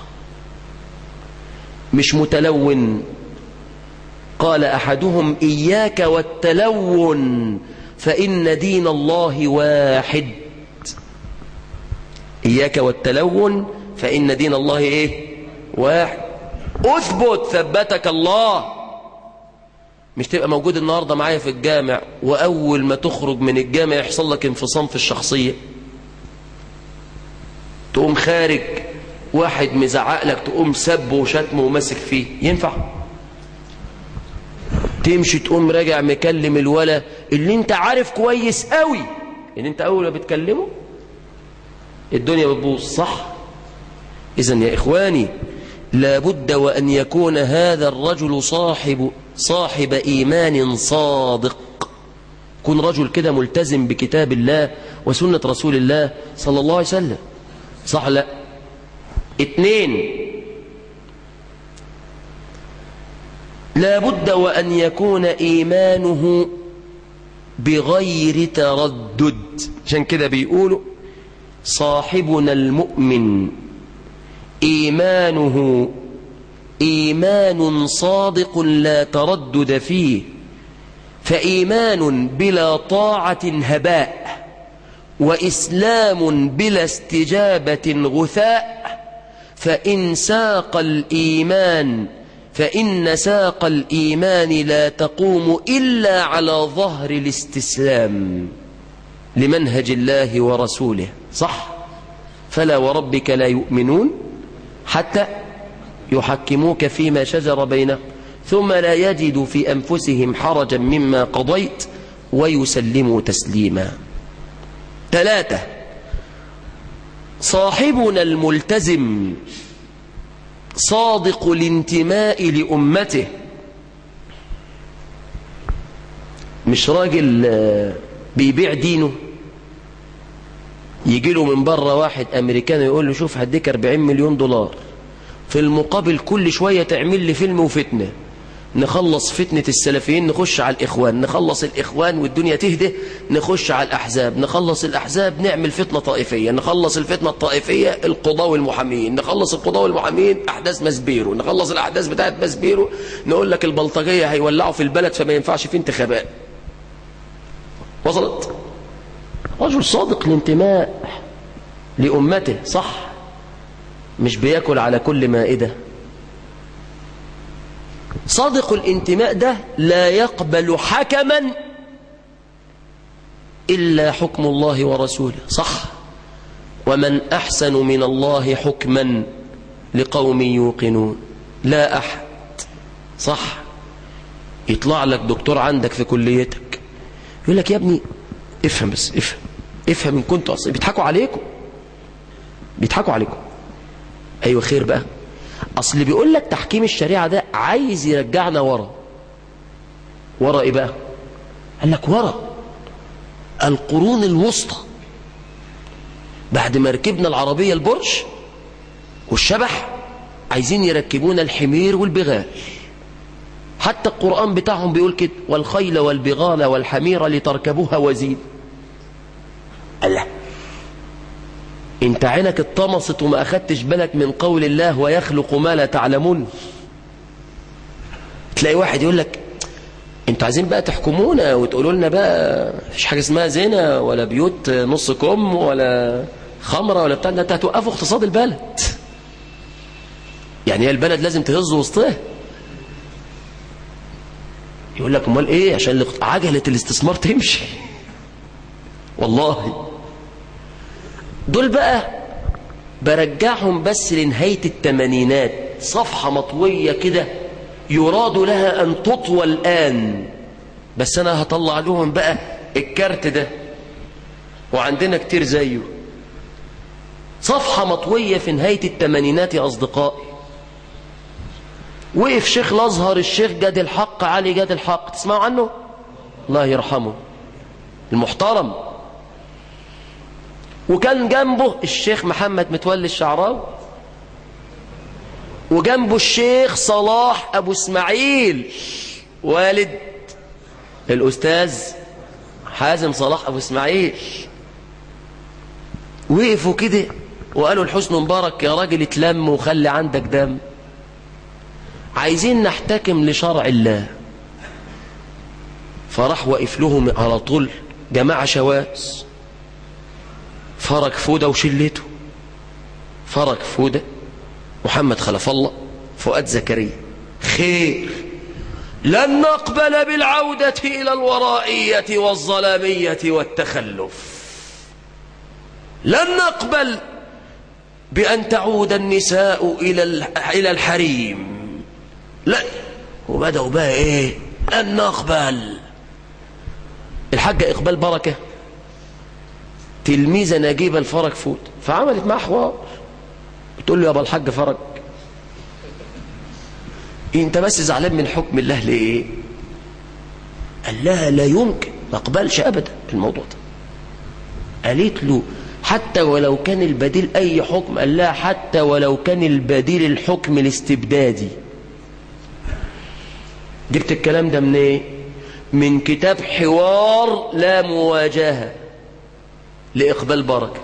مش متلون قال أحدهم إياك والتلون فإن دين الله واحد إياك والتلون فإن دين الله إيه واحد أثبت ثبتك الله مش تبقى موجود النهاردة معايا في الجامع وأول ما تخرج من الجامع يحصل لك انفصام في الشخصية تقوم خارج واحد مزعق لك تقوم سبه وشتمه وماسك فيه ينفع تمشي تقوم راجع مكلم الولا اللي انت عارف كويس قوي ان انت اول ما بتكلمه الدنيا بتبوظ صح اذا يا اخواني لابد وان يكون هذا الرجل صاحب صاحب ايمان صادق يكون رجل كده ملتزم بكتاب الله وسنة رسول الله صلى الله عليه وسلم صح لا اتنين لا بد وأن يكون إيمانه بغير تردد عشان كده بيقولوا صاحبنا المؤمن إيمانه إيمان صادق لا تردد فيه فإيمان بلا طاعة هباء وإسلام بلا استجابة غثاء فإن ساق الإيمان فإن ساق الإيمان لا تقوم إلا على ظهر الاستسلام لمنهج الله ورسوله صح فلا وربك لا يؤمنون حتى يحكموك فيما شجر بينهم ثم لا يجدوا في أنفسهم حرجا مما قضيت ويسلموا تسليما ثلاثة صاحبنا الملتزم صادق الانتماء لأمته مش راجل بيبيع دينه يجي له من بره واحد أمريكاني يقول له شوف هديك 40 مليون دولار في المقابل كل شوية تعمل لي فيلم وفتنة نخلص فتنة السلفيين نخش على الإخوان نخلص الإخوان والدنيا تهدى نخش على الأحزاب نخلص الأحزاب نعمل فتنة طائفية نخلص الفتنة الطائفية القضاء والمحامين نخلص القضاء والمحامين أحداث مسبيرو نخلص الأحداث بتاعت مسبيرو نقول لك البلطجية هيولعوا في البلد فما ينفعش في انتخابات وصلت رجل صادق الانتماء لأمته صح مش بياكل على كل مائدة صادق الانتماء ده لا يقبل حكما إلا حكم الله ورسوله صح ومن أحسن من الله حكما لقوم يوقنون لا أحد صح يطلع لك دكتور عندك في كليتك يقول لك يا ابني افهم بس افهم افهم ان كنتوا اصلا بيضحكوا عليكم بيضحكوا عليكم ايوه خير بقى اصل بيقول لك تحكيم الشريعه ده عايز يرجعنا ورا ورا ايه بقى قال لك ورا القرون الوسطى بعد ما ركبنا العربيه البرج والشبح عايزين يركبونا الحمير والبغال حتى القرآن بتاعهم بيقول كده والخيل والبغال والحمير لتركبوها وزين الله انت عينك اتطمست وما اخدتش بالك من قول الله ويخلق ما لا تعلمون تلاقي واحد يقول لك انتوا عايزين بقى تحكمونا وتقولوا لنا بقى مفيش حاجه اسمها زنا ولا بيوت نص كم ولا خمره ولا بتاع ده انت هتوقفوا اقتصاد البلد يعني هي البلد لازم تهز وسطها يقول لك امال ايه عشان عجله الاستثمار تمشي والله دول بقى برجعهم بس لنهاية التمانينات صفحة مطوية كده يراد لها أن تطوى الآن بس أنا هطلع لهم بقى الكارت ده وعندنا كتير زيه صفحة مطوية في نهاية التمانينات يا أصدقائي وقف شيخ الأزهر الشيخ جاد الحق علي جاد الحق تسمعوا عنه الله يرحمه المحترم وكان جنبه الشيخ محمد متولي الشعراوي وجنبه الشيخ صلاح أبو اسماعيل والد الأستاذ حازم صلاح أبو اسماعيل وقفوا كده وقالوا الحسن مبارك يا راجل اتلم وخلي عندك دم عايزين نحتكم لشرع الله فراح وقف لهم على طول جماعة شواذ فرج فودة وشلته فرج فودة محمد خلف الله فؤاد زكريا خير لن نقبل بالعودة إلى الورائية والظلامية والتخلف لن نقبل بأن تعود النساء إلى إلى الحريم لا وبدأوا بقى إيه لن نقبل الحاجة إقبال بركة تلميذة نجيبة الفرج فوت فعملت معاه حوار بتقول له يا ابا الحاج فرج انت بس زعلان من حكم الله ليه قال لها لا يمكن ما اقبلش ابدا الموضوع ده قالت له حتى ولو كان البديل اي حكم قال لها حتى ولو كان البديل الحكم الاستبدادي جبت الكلام ده من ايه من كتاب حوار لا مواجهه لإقبال بركة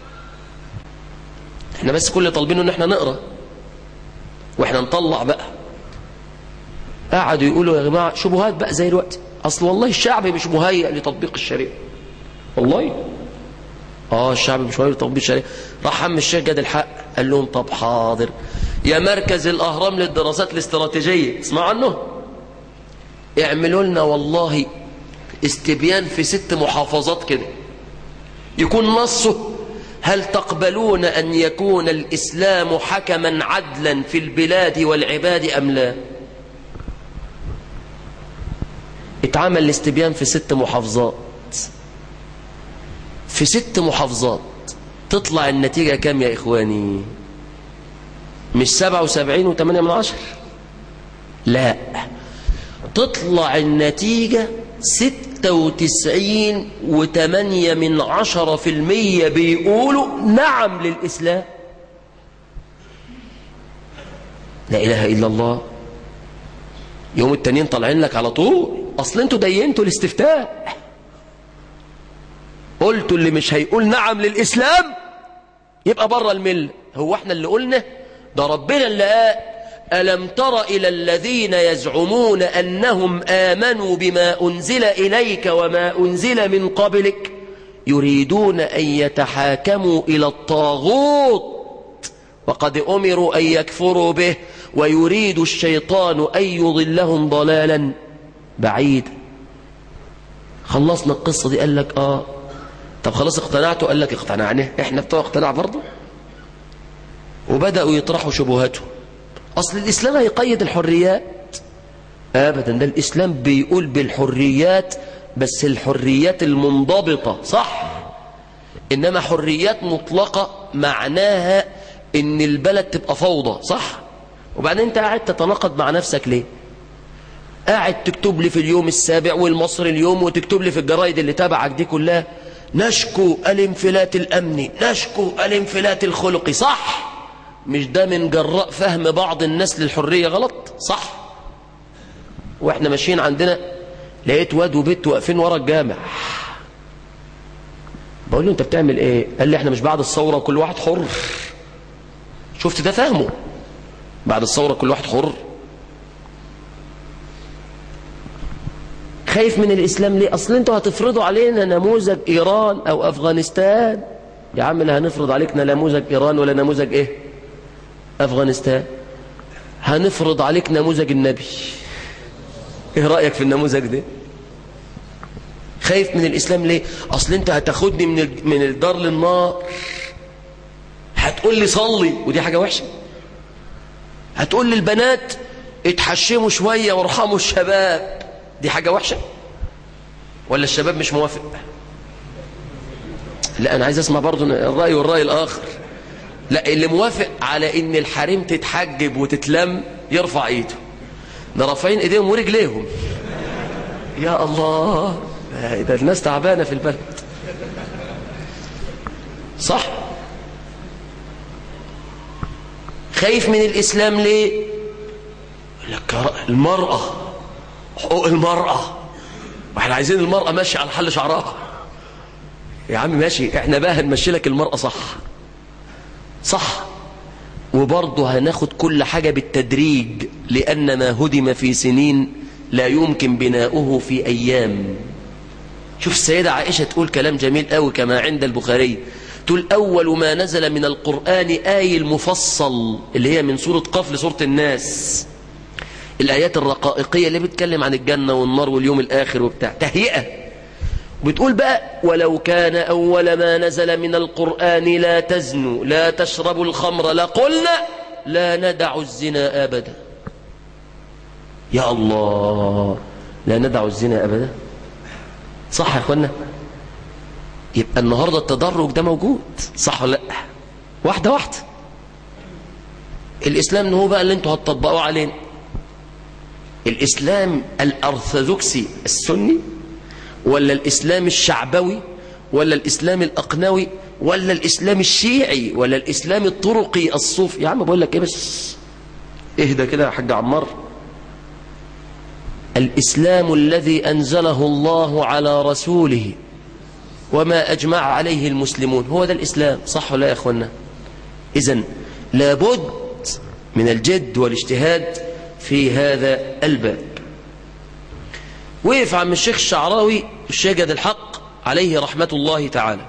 احنا بس كل طالبينه ان احنا نقرأ واحنا نطلع بقى قعدوا يقولوا يا جماعة شبهات بقى زي الوقت اصل والله الشعب مش مهيئ لتطبيق الشريعة والله اه الشعب مش مهيئ لتطبيق الشريعة راح عم الشيخ جاد الحق قال لهم طب حاضر يا مركز الأهرام للدراسات الاستراتيجية اسمعوا عنه اعملوا لنا والله استبيان في ست محافظات كده يكون نصه هل تقبلون أن يكون الإسلام حكما عدلا في البلاد والعباد أم لا اتعمل الاستبيان في ست محافظات في ست محافظات تطلع النتيجة كام يا إخواني مش سبعة وسبعين وثمانية من عشر لا تطلع النتيجة ستة وتسعين وثمانية من عشرة في المية بيقولوا نعم للإسلام لا إله إلا الله يوم التانيين طالعين لك على طول أصل انتوا دينتوا الاستفتاء قلتوا اللي مش هيقول نعم للإسلام يبقى بره الملة هو احنا اللي قلنا ده ربنا اللي قال ألم تر إلى الذين يزعمون أنهم آمنوا بما أنزل إليك وما أنزل من قبلك يريدون أن يتحاكموا إلى الطاغوت وقد أمروا أن يكفروا به ويريد الشيطان أن يضلهم ضلالا بعيدا خلصنا القصة دي قال لك آه طب خلاص اقتنعتوا قال لك اقتنعنا احنا بتوع اقتناع برضه وبدأوا يطرحوا شبهاتهم أصل الإسلام هيقيد الحريات أبدا ده الإسلام بيقول بالحريات بس الحريات المنضبطة صح إنما حريات مطلقة معناها إن البلد تبقى فوضى صح وبعدين أنت قاعد تتناقض مع نفسك ليه قاعد تكتب لي في اليوم السابع والمصري اليوم وتكتب لي في الجرايد اللي تابعك دي كلها نشكو الانفلات الأمني نشكو الانفلات الخلقي صح مش ده من جراء فهم بعض الناس للحرية غلط صح واحنا ماشيين عندنا لقيت واد وبنت واقفين ورا الجامع بقول له انت بتعمل ايه قال لي احنا مش بعد الثورة وكل واحد حر شفت ده فهمه بعد الثورة كل واحد حر خايف من الإسلام ليه أصل انتوا هتفرضوا علينا نموذج إيران أو أفغانستان يا عم لا هنفرض عليك نموذج إيران ولا نموذج إيه أفغانستان هنفرض عليك نموذج النبي إيه رأيك في النموذج ده خايف من الإسلام ليه أصل انت هتاخدني من من الدار للنار هتقول لي صلي ودي حاجة وحشة هتقول للبنات اتحشموا شوية وارحموا الشباب دي حاجة وحشة ولا الشباب مش موافق لا أنا عايز أسمع برضو الرأي والرأي الآخر لا اللي موافق على إن الحريم تتحجب وتتلم يرفع إيده ده رافعين إيديهم ورجليهم يا الله ده الناس تعبانة في البلد صح خايف من الإسلام ليه لك المرأة حقوق المرأة واحنا عايزين المرأة ماشية على حل شعرها يا عم ماشي احنا بقى هنمشي لك المرأة صح صح وبرضه هناخد كل حاجة بالتدريج لأن ما هدم في سنين لا يمكن بناؤه في أيام شوف السيدة عائشة تقول كلام جميل قوي كما عند البخاري تقول أول ما نزل من القرآن آي المفصل اللي هي من سورة قف لسورة الناس الآيات الرقائقية اللي بتكلم عن الجنة والنار واليوم الآخر وبتاع تهيئة بتقول بقى ولو كان أول ما نزل من القرآن لا تزنوا لا تشربوا الخمر لقلنا لا ندع الزنا أبدا يا الله لا ندع الزنا أبدا صح يا أخوانا يبقى النهاردة التدرج ده موجود صح ولا لا واحدة واحدة الإسلام هو بقى اللي انتوا هتطبقوا علينا الإسلام الأرثوذكسي السني ولا الإسلام الشعبوي ولا الإسلام الأقنوي ولا الإسلام الشيعي ولا الإسلام الطرقي الصوفي يا عم بقول لك إيه بس اهدى كده يا حاج عمار الإسلام الذي أنزله الله على رسوله وما أجمع عليه المسلمون هو ده الإسلام صح ولا يا أخوانا إذن لابد من الجد والاجتهاد في هذا الباب وقف عم الشيخ الشعراوي الشاجد الحق عليه رحمة الله تعالى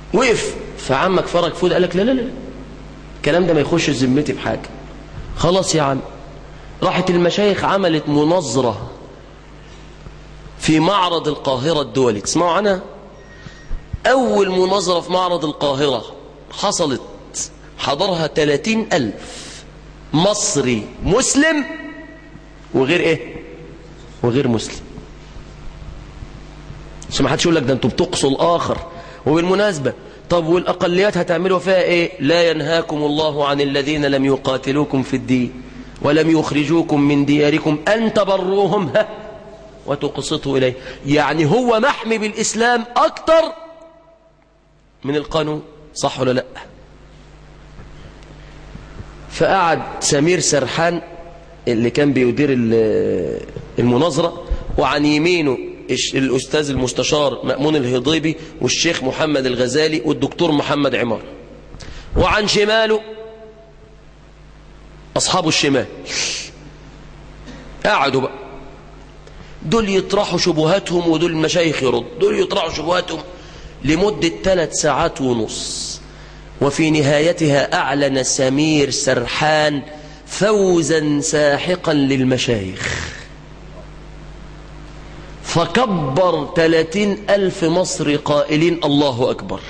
وقف فعمك فرج فود قال لك لا لا لا الكلام ده ما يخش ذمتي بحاجة خلاص يا عم راحت المشايخ عملت منظرة في معرض القاهرة الدولي تسمعوا عنها أول مناظرة في معرض القاهرة حصلت حضرها 30 ألف مصري مسلم وغير إيه وغير مسلم عشان ما حدش يقول لك ده انتوا بتقصوا الآخر وبالمناسبة طب والأقليات هتعملوا فيها إيه لا ينهاكم الله عن الذين لم يقاتلوكم في الدين ولم يخرجوكم من دياركم أن تبروهم ها وتقسطوا إليه يعني هو محمي بالإسلام أكتر من القانون صح ولا لا فقعد سمير سرحان اللي كان بيدير المناظرة وعن يمينه الأستاذ المستشار مأمون الهضيبي والشيخ محمد الغزالي والدكتور محمد عمار وعن شماله أصحاب الشمال قعدوا بقى دول يطرحوا شبهاتهم ودول المشايخ يرد دول يطرحوا شبهاتهم لمدة ثلاث ساعات ونص وفي نهايتها أعلن سمير سرحان فوزا ساحقا للمشايخ فكبر ثلاثين ألف مصري قائلين الله أكبر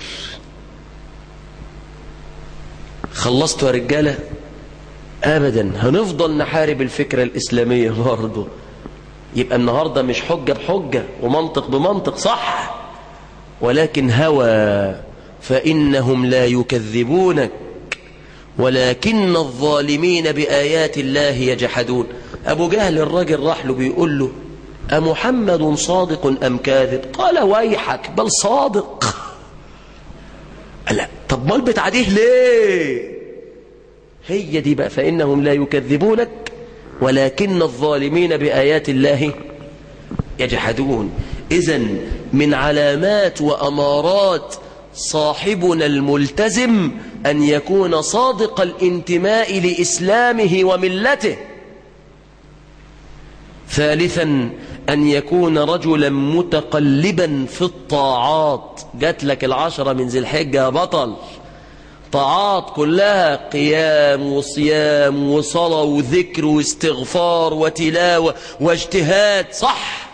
خلصتوا يا رجالة أبدا هنفضل نحارب الفكرة الإسلامية برضه يبقى النهاردة مش حجة بحجة ومنطق بمنطق صح ولكن هوى فإنهم لا يكذبونك ولكن الظالمين بآيات الله يجحدون أبو جهل الراجل راح له بيقول له أمحمد صادق أم كاذب قال ويحك بل صادق لا طب ما البتعديه ليه هي دي بقى فإنهم لا يكذبونك ولكن الظالمين بآيات الله يجحدون إذا من علامات وأمارات صاحبنا الملتزم أن يكون صادق الانتماء لإسلامه وملته ثالثا أن يكون رجلا متقلبا في الطاعات جات لك العشرة من ذي الحجة يا بطل طاعات كلها قيام وصيام وصلاة وذكر واستغفار وتلاوة واجتهاد صح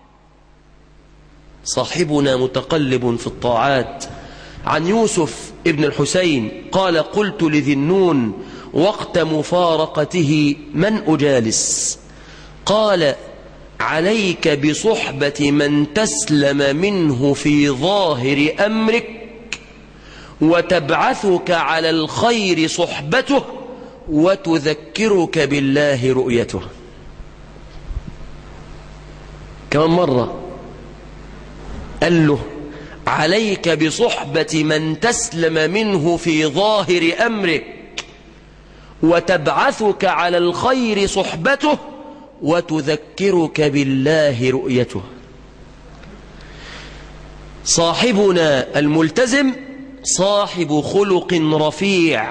صاحبنا متقلب في الطاعات عن يوسف ابن الحسين قال قلت لذي النون وقت مفارقته من أجالس قال عليك بصحبة من تسلم منه في ظاهر أمرك وتبعثك على الخير صحبته وتذكرك بالله رؤيته كمان مرة قال له عليك بصحبة من تسلم منه في ظاهر أمرك وتبعثك على الخير صحبته وتذكرك بالله رؤيته صاحبنا الملتزم صاحب خلق رفيع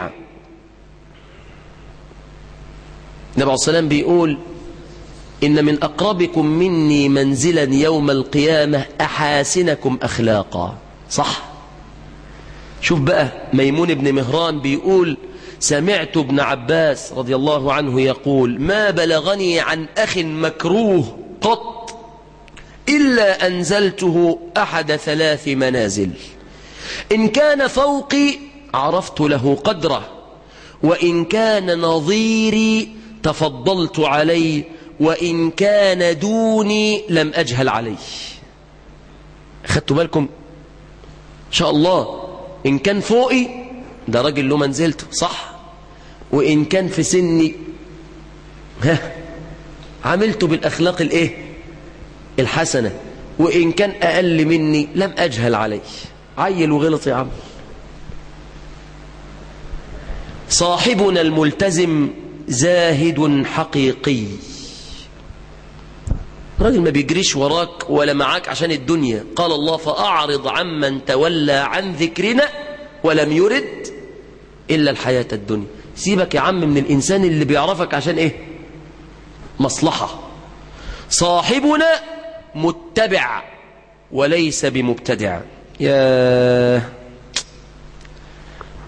النبي عليه السلام بيقول إن من أقربكم مني منزلا يوم القيامة أحاسنكم أخلاقا صح شوف بقى ميمون بن مهران بيقول سمعت ابن عباس رضي الله عنه يقول ما بلغني عن أخ مكروه قط إلا أنزلته أحد ثلاث منازل إن كان فوقي عرفت له قدره وإن كان نظيري تفضلت عليه وإن كان دوني لم أجهل عليه أخذتوا بالكم إن شاء الله إن كان فوقي ده راجل له منزلته صح وإن كان في سني ها عملته بالأخلاق الإيه الحسنة وإن كان أقل مني لم أجهل عليه عيل وغلط يا عم صاحبنا الملتزم زاهد حقيقي راجل ما بيجريش وراك ولا معاك عشان الدنيا قال الله فأعرض عمن تولى عن ذكرنا ولم يرد إلا الحياة الدنيا سيبك يا عم من الإنسان اللي بيعرفك عشان إيه مصلحة صاحبنا متبع وليس بمبتدع يا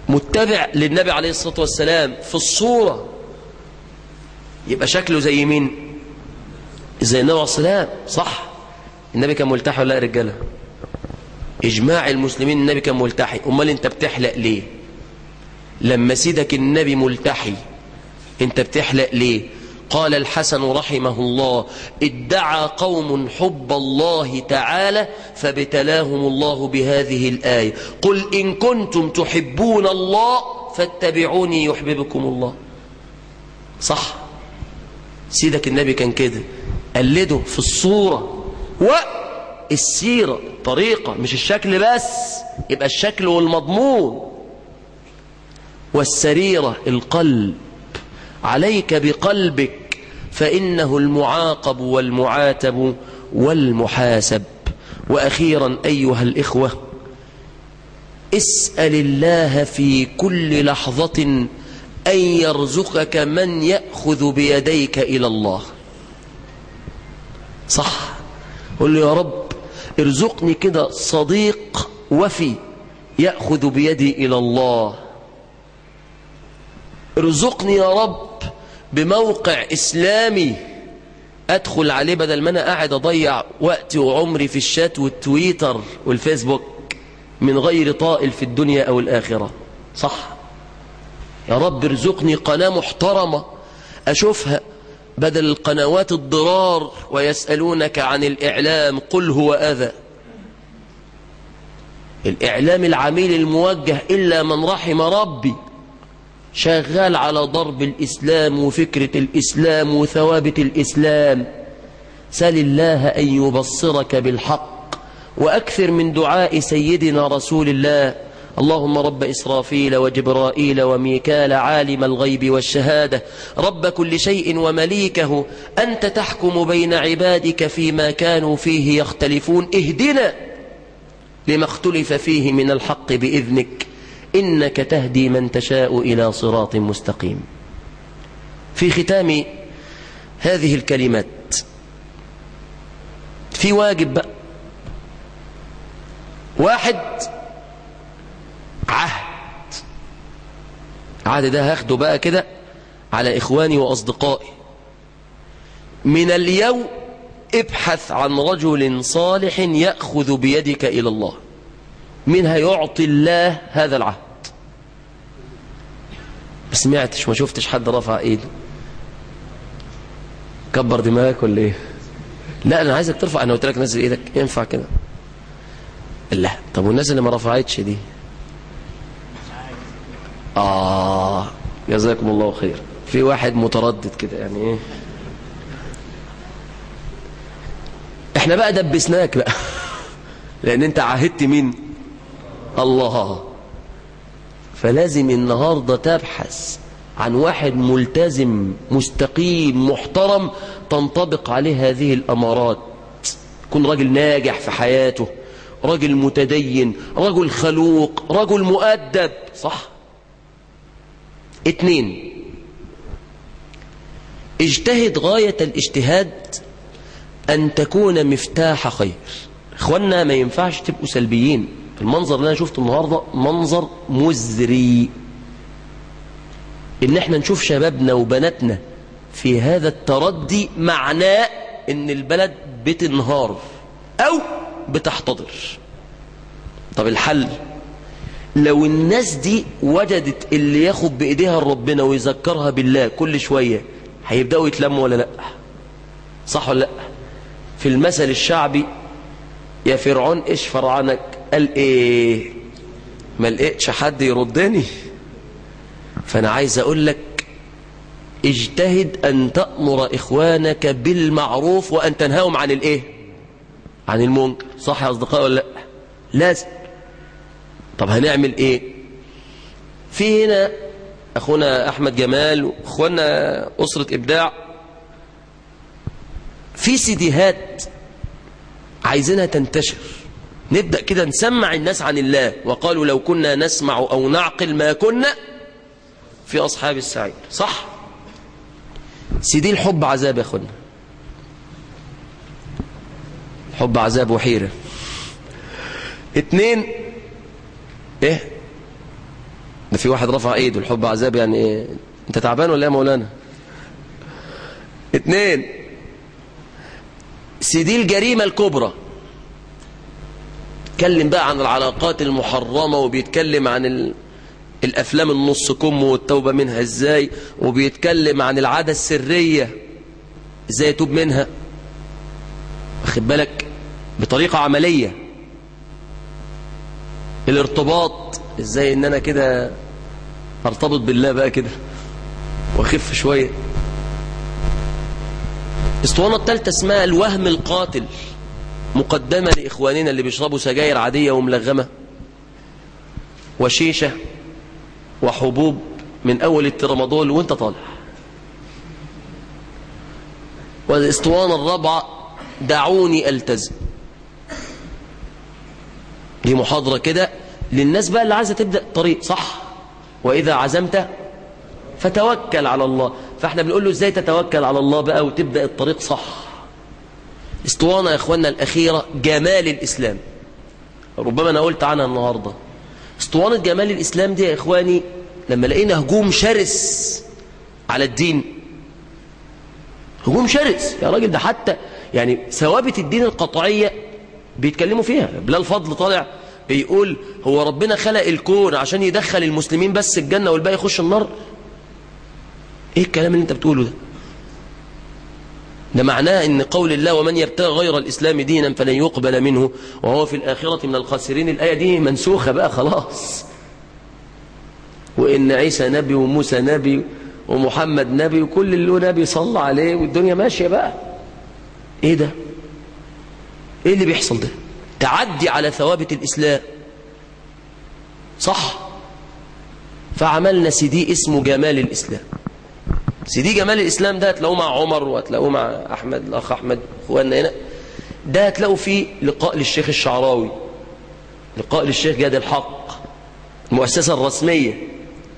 متبع للنبي عليه الصلاة والسلام في الصورة يبقى شكله زي مين زي النبي عليه السلام صح النبي كان ملتحي ولا لا يا رجاله اجماع المسلمين النبي كان ملتحي امال انت بتحلق ليه لما سيدك النبي ملتحي انت بتحلق ليه قال الحسن رحمه الله ادعى قوم حب الله تعالى فابتلاهم الله بهذه الآية قل إن كنتم تحبون الله فاتبعوني يحببكم الله صح سيدك النبي كان كده قلده في الصورة والسيرة الطريقة مش الشكل بس يبقى الشكل والمضمون والسريرة القلب عليك بقلبك فإنه المعاقب والمعاتب والمحاسب وأخيرا أيها الإخوة اسأل الله في كل لحظة أن يرزقك من يأخذ بيديك إلى الله صح قل له يا رب ارزقني كده صديق وفي يأخذ بيدي إلى الله ارزقني يا رب بموقع إسلامي أدخل عليه بدل ما أنا قاعد أضيع وقتي وعمري في الشات والتويتر والفيسبوك من غير طائل في الدنيا أو الآخرة صح يا رب ارزقني قناة محترمة أشوفها بدل القنوات الضرار ويسألونك عن الإعلام قل هو أذى الإعلام العميل الموجه إلا من رحم ربي شغال على ضرب الإسلام وفكرة الإسلام وثوابت الإسلام سل الله أن يبصرك بالحق وأكثر من دعاء سيدنا رسول الله اللهم رب إسرافيل وجبرائيل وميكال عالم الغيب والشهادة رب كل شيء ومليكه أنت تحكم بين عبادك فيما كانوا فيه يختلفون اهدنا لما اختلف فيه من الحق بإذنك إنك تهدي من تشاء إلى صراط مستقيم في ختام هذه الكلمات في واجب بقى واحد عهد عهد ده هاخده بقى كده على إخواني وأصدقائي من اليوم ابحث عن رجل صالح يأخذ بيدك إلى الله من هيعطي الله هذا العهد ما سمعتش ما شفتش حد رفع ايده كبر دماغك ولا ايه لا انا عايزك ترفع انا قلت لك نزل ايدك ينفع كده لا طب والناس اللي ما رفعتش دي اه جزاكم الله خير في واحد متردد كده يعني ايه احنا بقى دبسناك بقى لان انت عاهدت مين الله فلازم النهاردة تبحث عن واحد ملتزم مستقيم محترم تنطبق عليه هذه الأمارات يكون راجل ناجح في حياته راجل متدين رجل خلوق رجل مؤدب صح اتنين اجتهد غاية الاجتهاد أن تكون مفتاح خير اخوانا ما ينفعش تبقوا سلبيين المنظر اللي أنا شفته النهاردة منظر مزري إن احنا نشوف شبابنا وبناتنا في هذا التردي معناه إن البلد بتنهار أو بتحتضر طب الحل لو الناس دي وجدت اللي ياخد بإيديها ربنا ويذكرها بالله كل شوية هيبدأوا يتلموا ولا لأ صح ولا لأ في المثل الشعبي يا فرعون ايش فرعنك قال ايه ما لقيتش حد يردني فانا عايز اقول لك اجتهد ان تأمر اخوانك بالمعروف وان تنهاهم عن الايه عن المنكر صح يا اصدقاء ولا لا لازم طب هنعمل ايه في هنا اخونا احمد جمال واخوانا اسرة ابداع في سيديهات عايزينها تنتشر نبدأ كده نسمع الناس عن الله وقالوا لو كنا نسمع أو نعقل ما كنا في أصحاب السعير صح سيدي الحب عذاب يا أخوانا حب عذاب وحيرة اتنين ايه ده في واحد رفع ايده الحب عذاب يعني ايه انت تعبان ولا ايه يا مولانا اتنين سيدي الجريمة الكبرى اتكلم بقى عن العلاقات المحرمة وبيتكلم عن ال... الأفلام النص كم والتوبة منها ازاي وبيتكلم عن العادة السرية ازاي يتوب منها واخد بالك بطريقة عملية الارتباط ازاي ان انا كده ارتبط بالله بقى كده واخف شوية اسطوانة التالتة اسمها الوهم القاتل مقدمة لإخواننا اللي بيشربوا سجاير عادية وملغمة وشيشة وحبوب من أول الترامادول وانت طالع والاسطوانة الرابعة دعوني ألتزم دي محاضرة كده للناس بقى اللي عايزة تبدأ الطريق صح وإذا عزمت فتوكل على الله فاحنا بنقول له ازاي تتوكل على الله بقى وتبدأ الطريق صح اسطوانة يا اخوانا الأخيرة جمال الإسلام ربما أنا قلت عنها النهاردة اسطوانة جمال الإسلام دي يا إخواني لما لقينا هجوم شرس على الدين هجوم شرس يا راجل ده حتى يعني ثوابت الدين القطعية بيتكلموا فيها بلال فضل طالع بيقول هو ربنا خلق الكون عشان يدخل المسلمين بس الجنة والباقي يخش النار ايه الكلام اللي انت بتقوله ده ده معناه ان قول الله ومن يبتغي غير الاسلام دينا فلن يقبل منه وهو في الاخره من الخاسرين الايه دي منسوخه بقى خلاص وان عيسى نبي وموسى نبي ومحمد نبي وكل اللي له نبي صلى عليه والدنيا ماشيه بقى ايه ده ايه اللي بيحصل ده تعدي على ثوابت الاسلام صح فعملنا سيدي اسمه جمال الاسلام سيدي جمال الإسلام ده هتلاقوه مع عمر وهتلاقوه مع أحمد الأخ أحمد أخواننا هنا ده هتلاقوا فيه لقاء للشيخ الشعراوي لقاء للشيخ جاد الحق المؤسسة الرسمية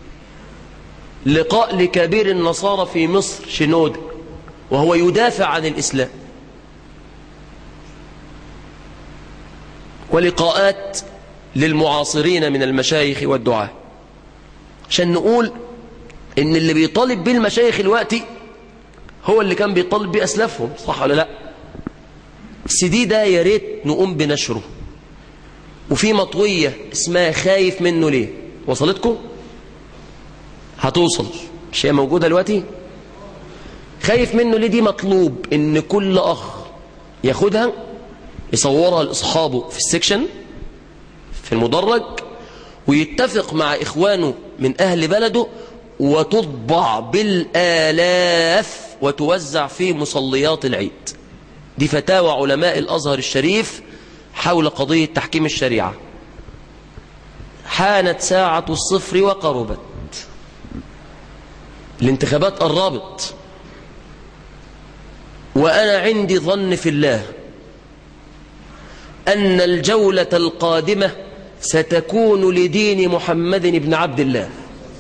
لقاء لكبير النصارى في مصر شنود وهو يدافع عن الإسلام ولقاءات للمعاصرين من المشايخ والدعاة عشان نقول ان اللي بيطالب بيه المشايخ الوقتي هو اللي كان بيطالب بيه اسلافهم صح ولا لا السي ده يا ريت نقوم بنشره وفي مطوية اسمها خايف منه ليه وصلتكم هتوصل مش هي موجودة دلوقتي خايف منه ليه دي مطلوب ان كل اخ ياخدها يصورها لاصحابه في السكشن في المدرج ويتفق مع اخوانه من اهل بلده وتطبع بالآلاف وتوزع في مصليات العيد دي فتاوى علماء الأزهر الشريف حول قضية تحكيم الشريعة حانت ساعة الصفر وقربت الانتخابات قربت وأنا عندي ظن في الله أن الجولة القادمة ستكون لدين محمد بن عبد الله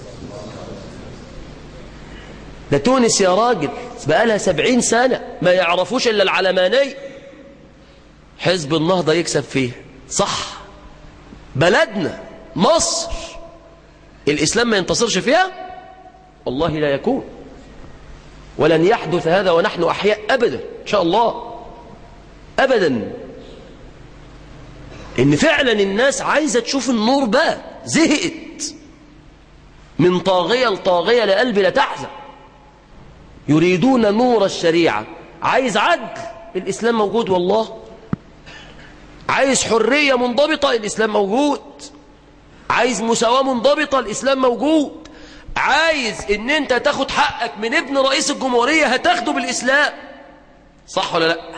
ده تونس يا راجل بقى لها سبعين سنة ما يعرفوش إلا العلماني حزب النهضة يكسب فيه صح بلدنا مصر الإسلام ما ينتصرش فيها والله لا يكون ولن يحدث هذا ونحن أحياء أبدا إن شاء الله أبدا إن فعلا الناس عايزة تشوف النور بقى زهقت من طاغية لطاغية لقلبي لا تحزن يريدون نور الشريعة عايز عدل الإسلام موجود والله عايز حرية منضبطة الإسلام موجود عايز مساواة منضبطة الإسلام موجود عايز ان انت تاخد حقك من ابن رئيس الجمهورية هتاخده بالإسلام صح ولا لا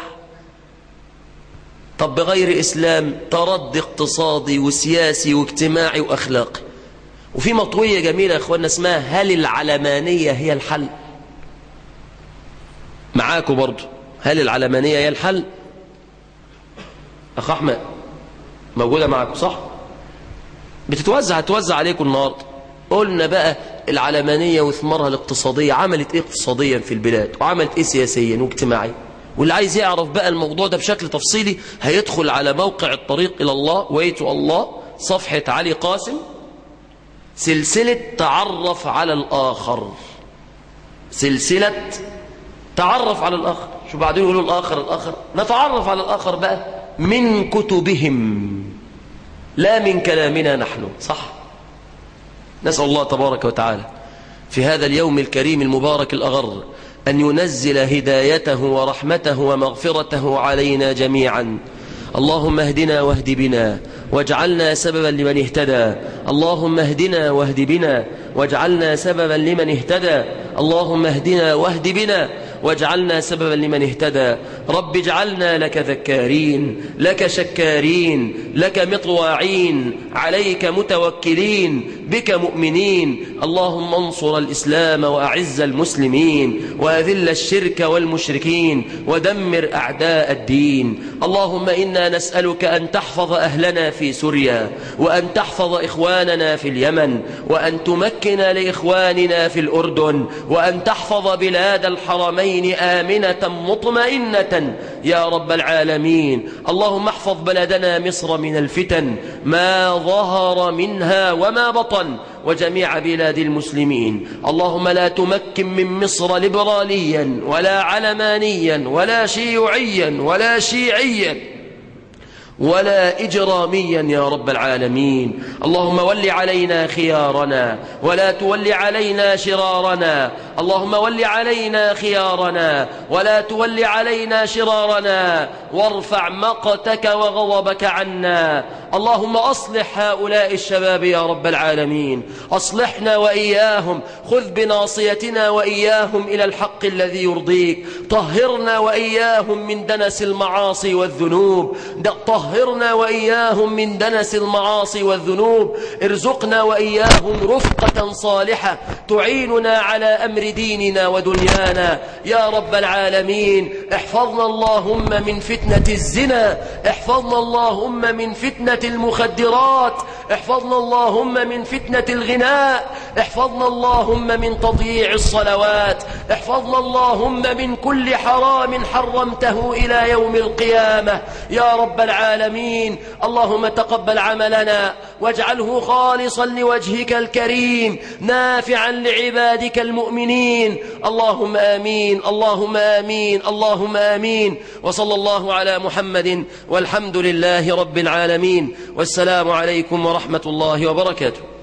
طب بغير إسلام ترد اقتصادي وسياسي واجتماعي وأخلاقي وفي مطوية جميلة يا أخوانا اسمها هل العلمانية هي الحل معاكم برضو هل العلمانية هي الحل أخ أحمد موجودة معاكم صح بتتوزع هتوزع عليكم النهاردة قلنا بقى العلمانية وثمارها الاقتصادية عملت ايه اقتصاديا في البلاد وعملت ايه سياسيا واجتماعيا واللي عايز يعرف بقى الموضوع ده بشكل تفصيلي هيدخل على موقع الطريق إلى الله ويتو الله صفحة علي قاسم سلسلة تعرف على الآخر سلسلة تعرف على الآخر شو بعدين يقولوا الآخر الآخر نتعرف على الآخر بقى من كتبهم لا من كلامنا نحن صح نسأل الله تبارك وتعالى في هذا اليوم الكريم المبارك الأغر أن ينزل هدايته ورحمته ومغفرته علينا جميعا اللهم اهدنا واهد بنا واجعلنا سببا لمن اهتدى اللهم اهدنا واهد بنا واجعلنا سببا لمن اهتدى اللهم اهدنا واهد بنا واجعلنا سببا لمن اهتدى رب اجعلنا لك ذكارين لك شكارين لك مطواعين عليك متوكلين بك مؤمنين اللهم انصر الإسلام وأعز المسلمين وأذل الشرك والمشركين ودمر أعداء الدين اللهم إنا نسألك أن تحفظ أهلنا في سوريا وأن تحفظ إخواننا في اليمن وأن تمكن لإخواننا في الأردن وأن تحفظ بلاد الحرمين آمنة مطمئنة يا رب العالمين اللهم احفظ بلدنا مصر من الفتن ما ظهر منها وما بطن وجميع بلاد المسلمين اللهم لا تمكن من مصر ليبراليا ولا علمانيا ولا شيوعيا ولا شيعيا ولا إجراميا يا رب العالمين اللهم ول علينا خيارنا ولا تول علينا شرارنا اللهم ول علينا خيارنا ولا تول علينا شرارنا وارفع مقتك وغضبك عنا اللهم أصلح هؤلاء الشباب يا رب العالمين أصلحنا وإياهم خذ بناصيتنا وإياهم إلى الحق الذي يرضيك طهرنا وإياهم من دنس المعاصي والذنوب طهرنا وإياهم من دنس المعاصي والذنوب ارزقنا وإياهم رفقة صالحة تعيننا على أمر ديننا ودنيانا يا رب العالمين احفظنا اللهم من فتنة الزنا احفظنا اللهم من فتنة المخدرات احفظنا اللهم من فتنة الغناء احفظنا اللهم من تضييع الصلوات احفظنا اللهم من كل حرام حرمته إلى يوم القيامة يا رب العالمين اللهم تقبل عملنا واجعله خالصا لوجهك الكريم نافعا لعبادك المؤمنين اللهم آمين اللهم آمين اللهم آمين وصلى الله على محمد والحمد لله رب العالمين والسلام عليكم ورحمة الله وبركاته